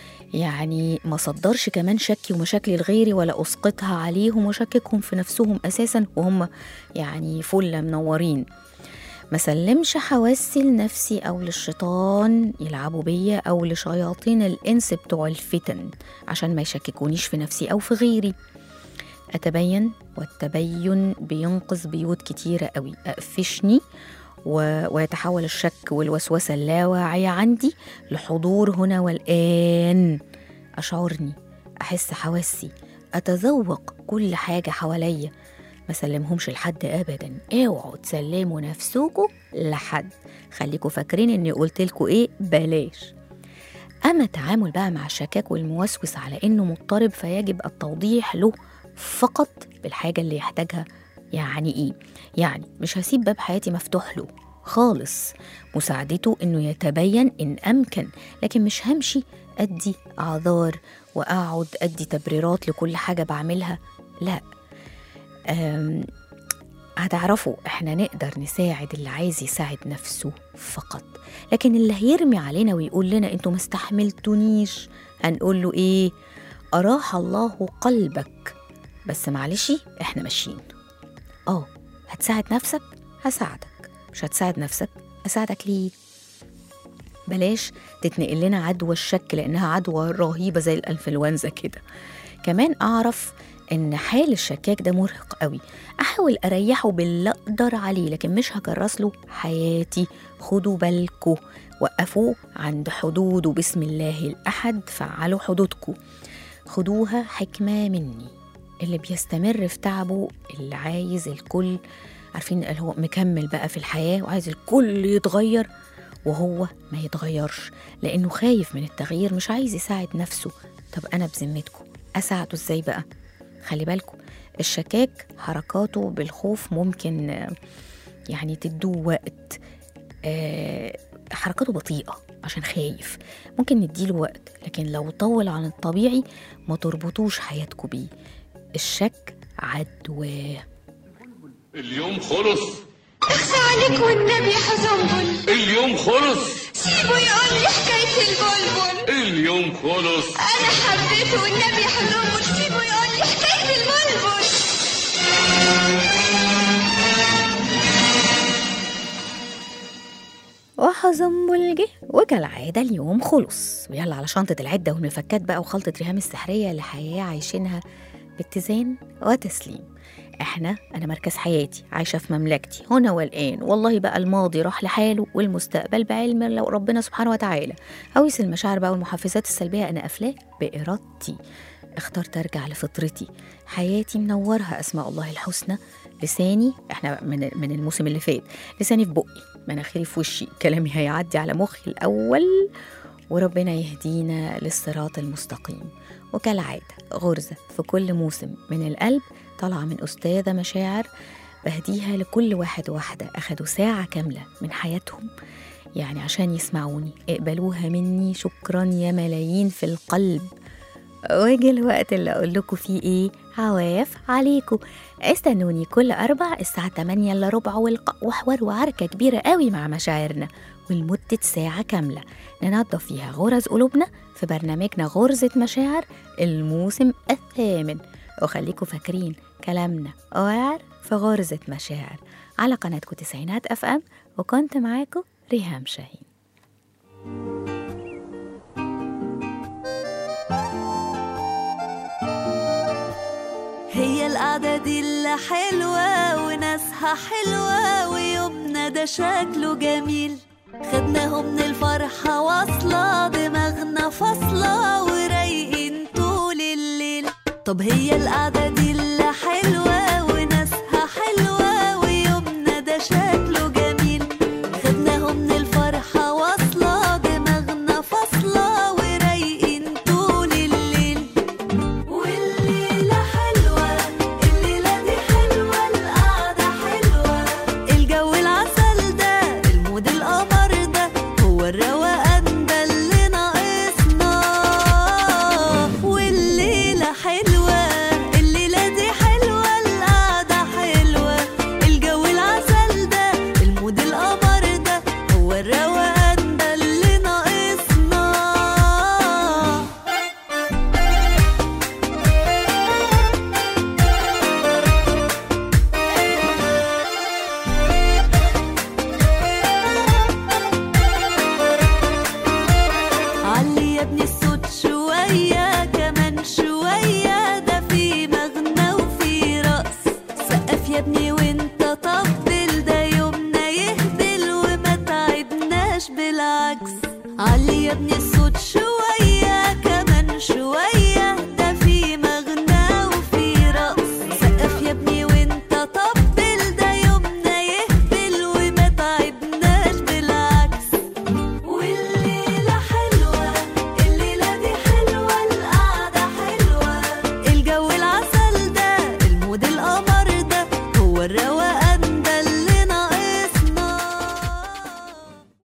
يعني ما صدرش كمان شكي ومشاكلي لغيري ولا اسقطها عليهم وشككهم في نفسهم اساسا وهم يعني فل منورين ما سلمش حواسي لنفسي او للشيطان يلعبوا بيا او لشياطين الانس بتوع الفتن عشان ما يشككونيش في نفسي او في غيري اتبين والتبين بينقذ بيوت كتيره قوي اقفشني و... ويتحول الشك والوسوسه اللاواعيه عندي لحضور هنا والان اشعرني احس حواسي اتذوق كل حاجه حواليا ما سلمهمش لحد ابدا اوعوا تسلموا نفسكم لحد خليكم فاكرين اني قلت لكم ايه بلاش اما التعامل بقى مع الشكاك والموسوس على انه مضطرب فيجب التوضيح له فقط بالحاجه اللي يحتاجها يعني ايه يعني مش هسيب باب حياتي مفتوح له خالص مساعدته انه يتبين ان امكن لكن مش همشي ادي اعذار واقعد ادي تبريرات لكل حاجه بعملها لا أم، هتعرفوا احنا نقدر نساعد اللي عايز يساعد نفسه فقط لكن اللي هيرمي علينا ويقول لنا انتوا ما استحملتونيش هنقول له ايه اراح الله قلبك بس معلش احنا ماشيين اه هتساعد نفسك هساعدك مش هتساعد نفسك اساعدك ليه بلاش تتنقل لنا عدوى الشك لانها عدوى رهيبه زي الانفلونزا كده كمان اعرف ان حال الشكاك ده مرهق قوي احاول اريحه باللي اقدر عليه لكن مش هكرس له حياتي خدوا بالكوا وقفوا عند حدود وبسم الله الاحد فعلوا حدودكم خدوها حكمه مني اللي بيستمر في تعبه اللي عايز الكل عارفين اللي هو مكمل بقى في الحياه وعايز الكل يتغير وهو ما يتغيرش لانه خايف من التغيير مش عايز يساعد نفسه طب انا بذمتكم اساعده ازاي بقى خلي بالكم الشكاك حركاته بالخوف ممكن آه، يعني تدوه وقت آه، حركاته بطيئة عشان خايف ممكن نديله وقت لكن لو طول عن الطبيعي ما تربطوش حياتكم بيه الشك عدواه اليوم خلص اخفى عليك والنبي يا حزنبل اليوم خلص سيبه يقول لي حكاية البلبل اليوم خلص أنا حبيته والنبي يا حزنبل سيبه يقول لي حكاية البلبل وحزنبل جه وكالعادة اليوم خلص ويلا على شنطة العدة والمفكات بقى وخلطة ريهام السحرية لحياة عايشينها باتزان وتسليم احنا انا مركز حياتي عايشه في مملكتي هنا والان والله بقى الماضي راح لحاله والمستقبل بعلم لو ربنا سبحانه وتعالى هويس المشاعر بقى والمحفزات السلبيه انا قافلاه بارادتي اخترت ارجع لفطرتي حياتي منورها اسماء الله الحسنى لساني احنا من من الموسم اللي فات لساني في بقي مناخيري في وشي كلامي هيعدي على مخي الاول وربنا يهدينا للصراط المستقيم وكالعادة غرزة في كل موسم من القلب طالعة من أستاذة مشاعر بهديها لكل واحد واحدة أخدوا ساعة كاملة من حياتهم يعني عشان يسمعوني اقبلوها مني شكرا يا ملايين في القلب واجي الوقت اللي اقول لكم فيه ايه عواف عليكم استنوني كل اربع الساعه 8 الا ربع والق- وحوار وعركه كبيره قوي مع مشاعرنا ولمده ساعه كامله ننظف فيها غرز قلوبنا في برنامجنا غرزه مشاعر الموسم الثامن وخليكم فاكرين كلامنا وعر في غرزه مشاعر على قناتكم تسعينات اف ام وكنت معاكم ريهام شاهين القعدة دي اللي حلوة وناسها حلوة ويومنا ده شكله جميل خدناهم من الفرحة واصلة دماغنا فاصلة ورايقين طول الليل طب هي القعدة دي اللي حلوة وناسها حلوة ويومنا ده شكله جميل خدناهم من الفرحة واصلة دماغنا فاصلة ورايقين طول الليل والليلة حلوة الليلة دي حلوة القعدة حلوة الجو العسل ده المود القمر ده هو الروقان ده اللي ناقصنا والليلة حلوة الليلة دي حلوة القعدة حلوة الجو العسل ده المود القمر ده هو الروقان ده اللي ناقصنا علي يا ابن السوق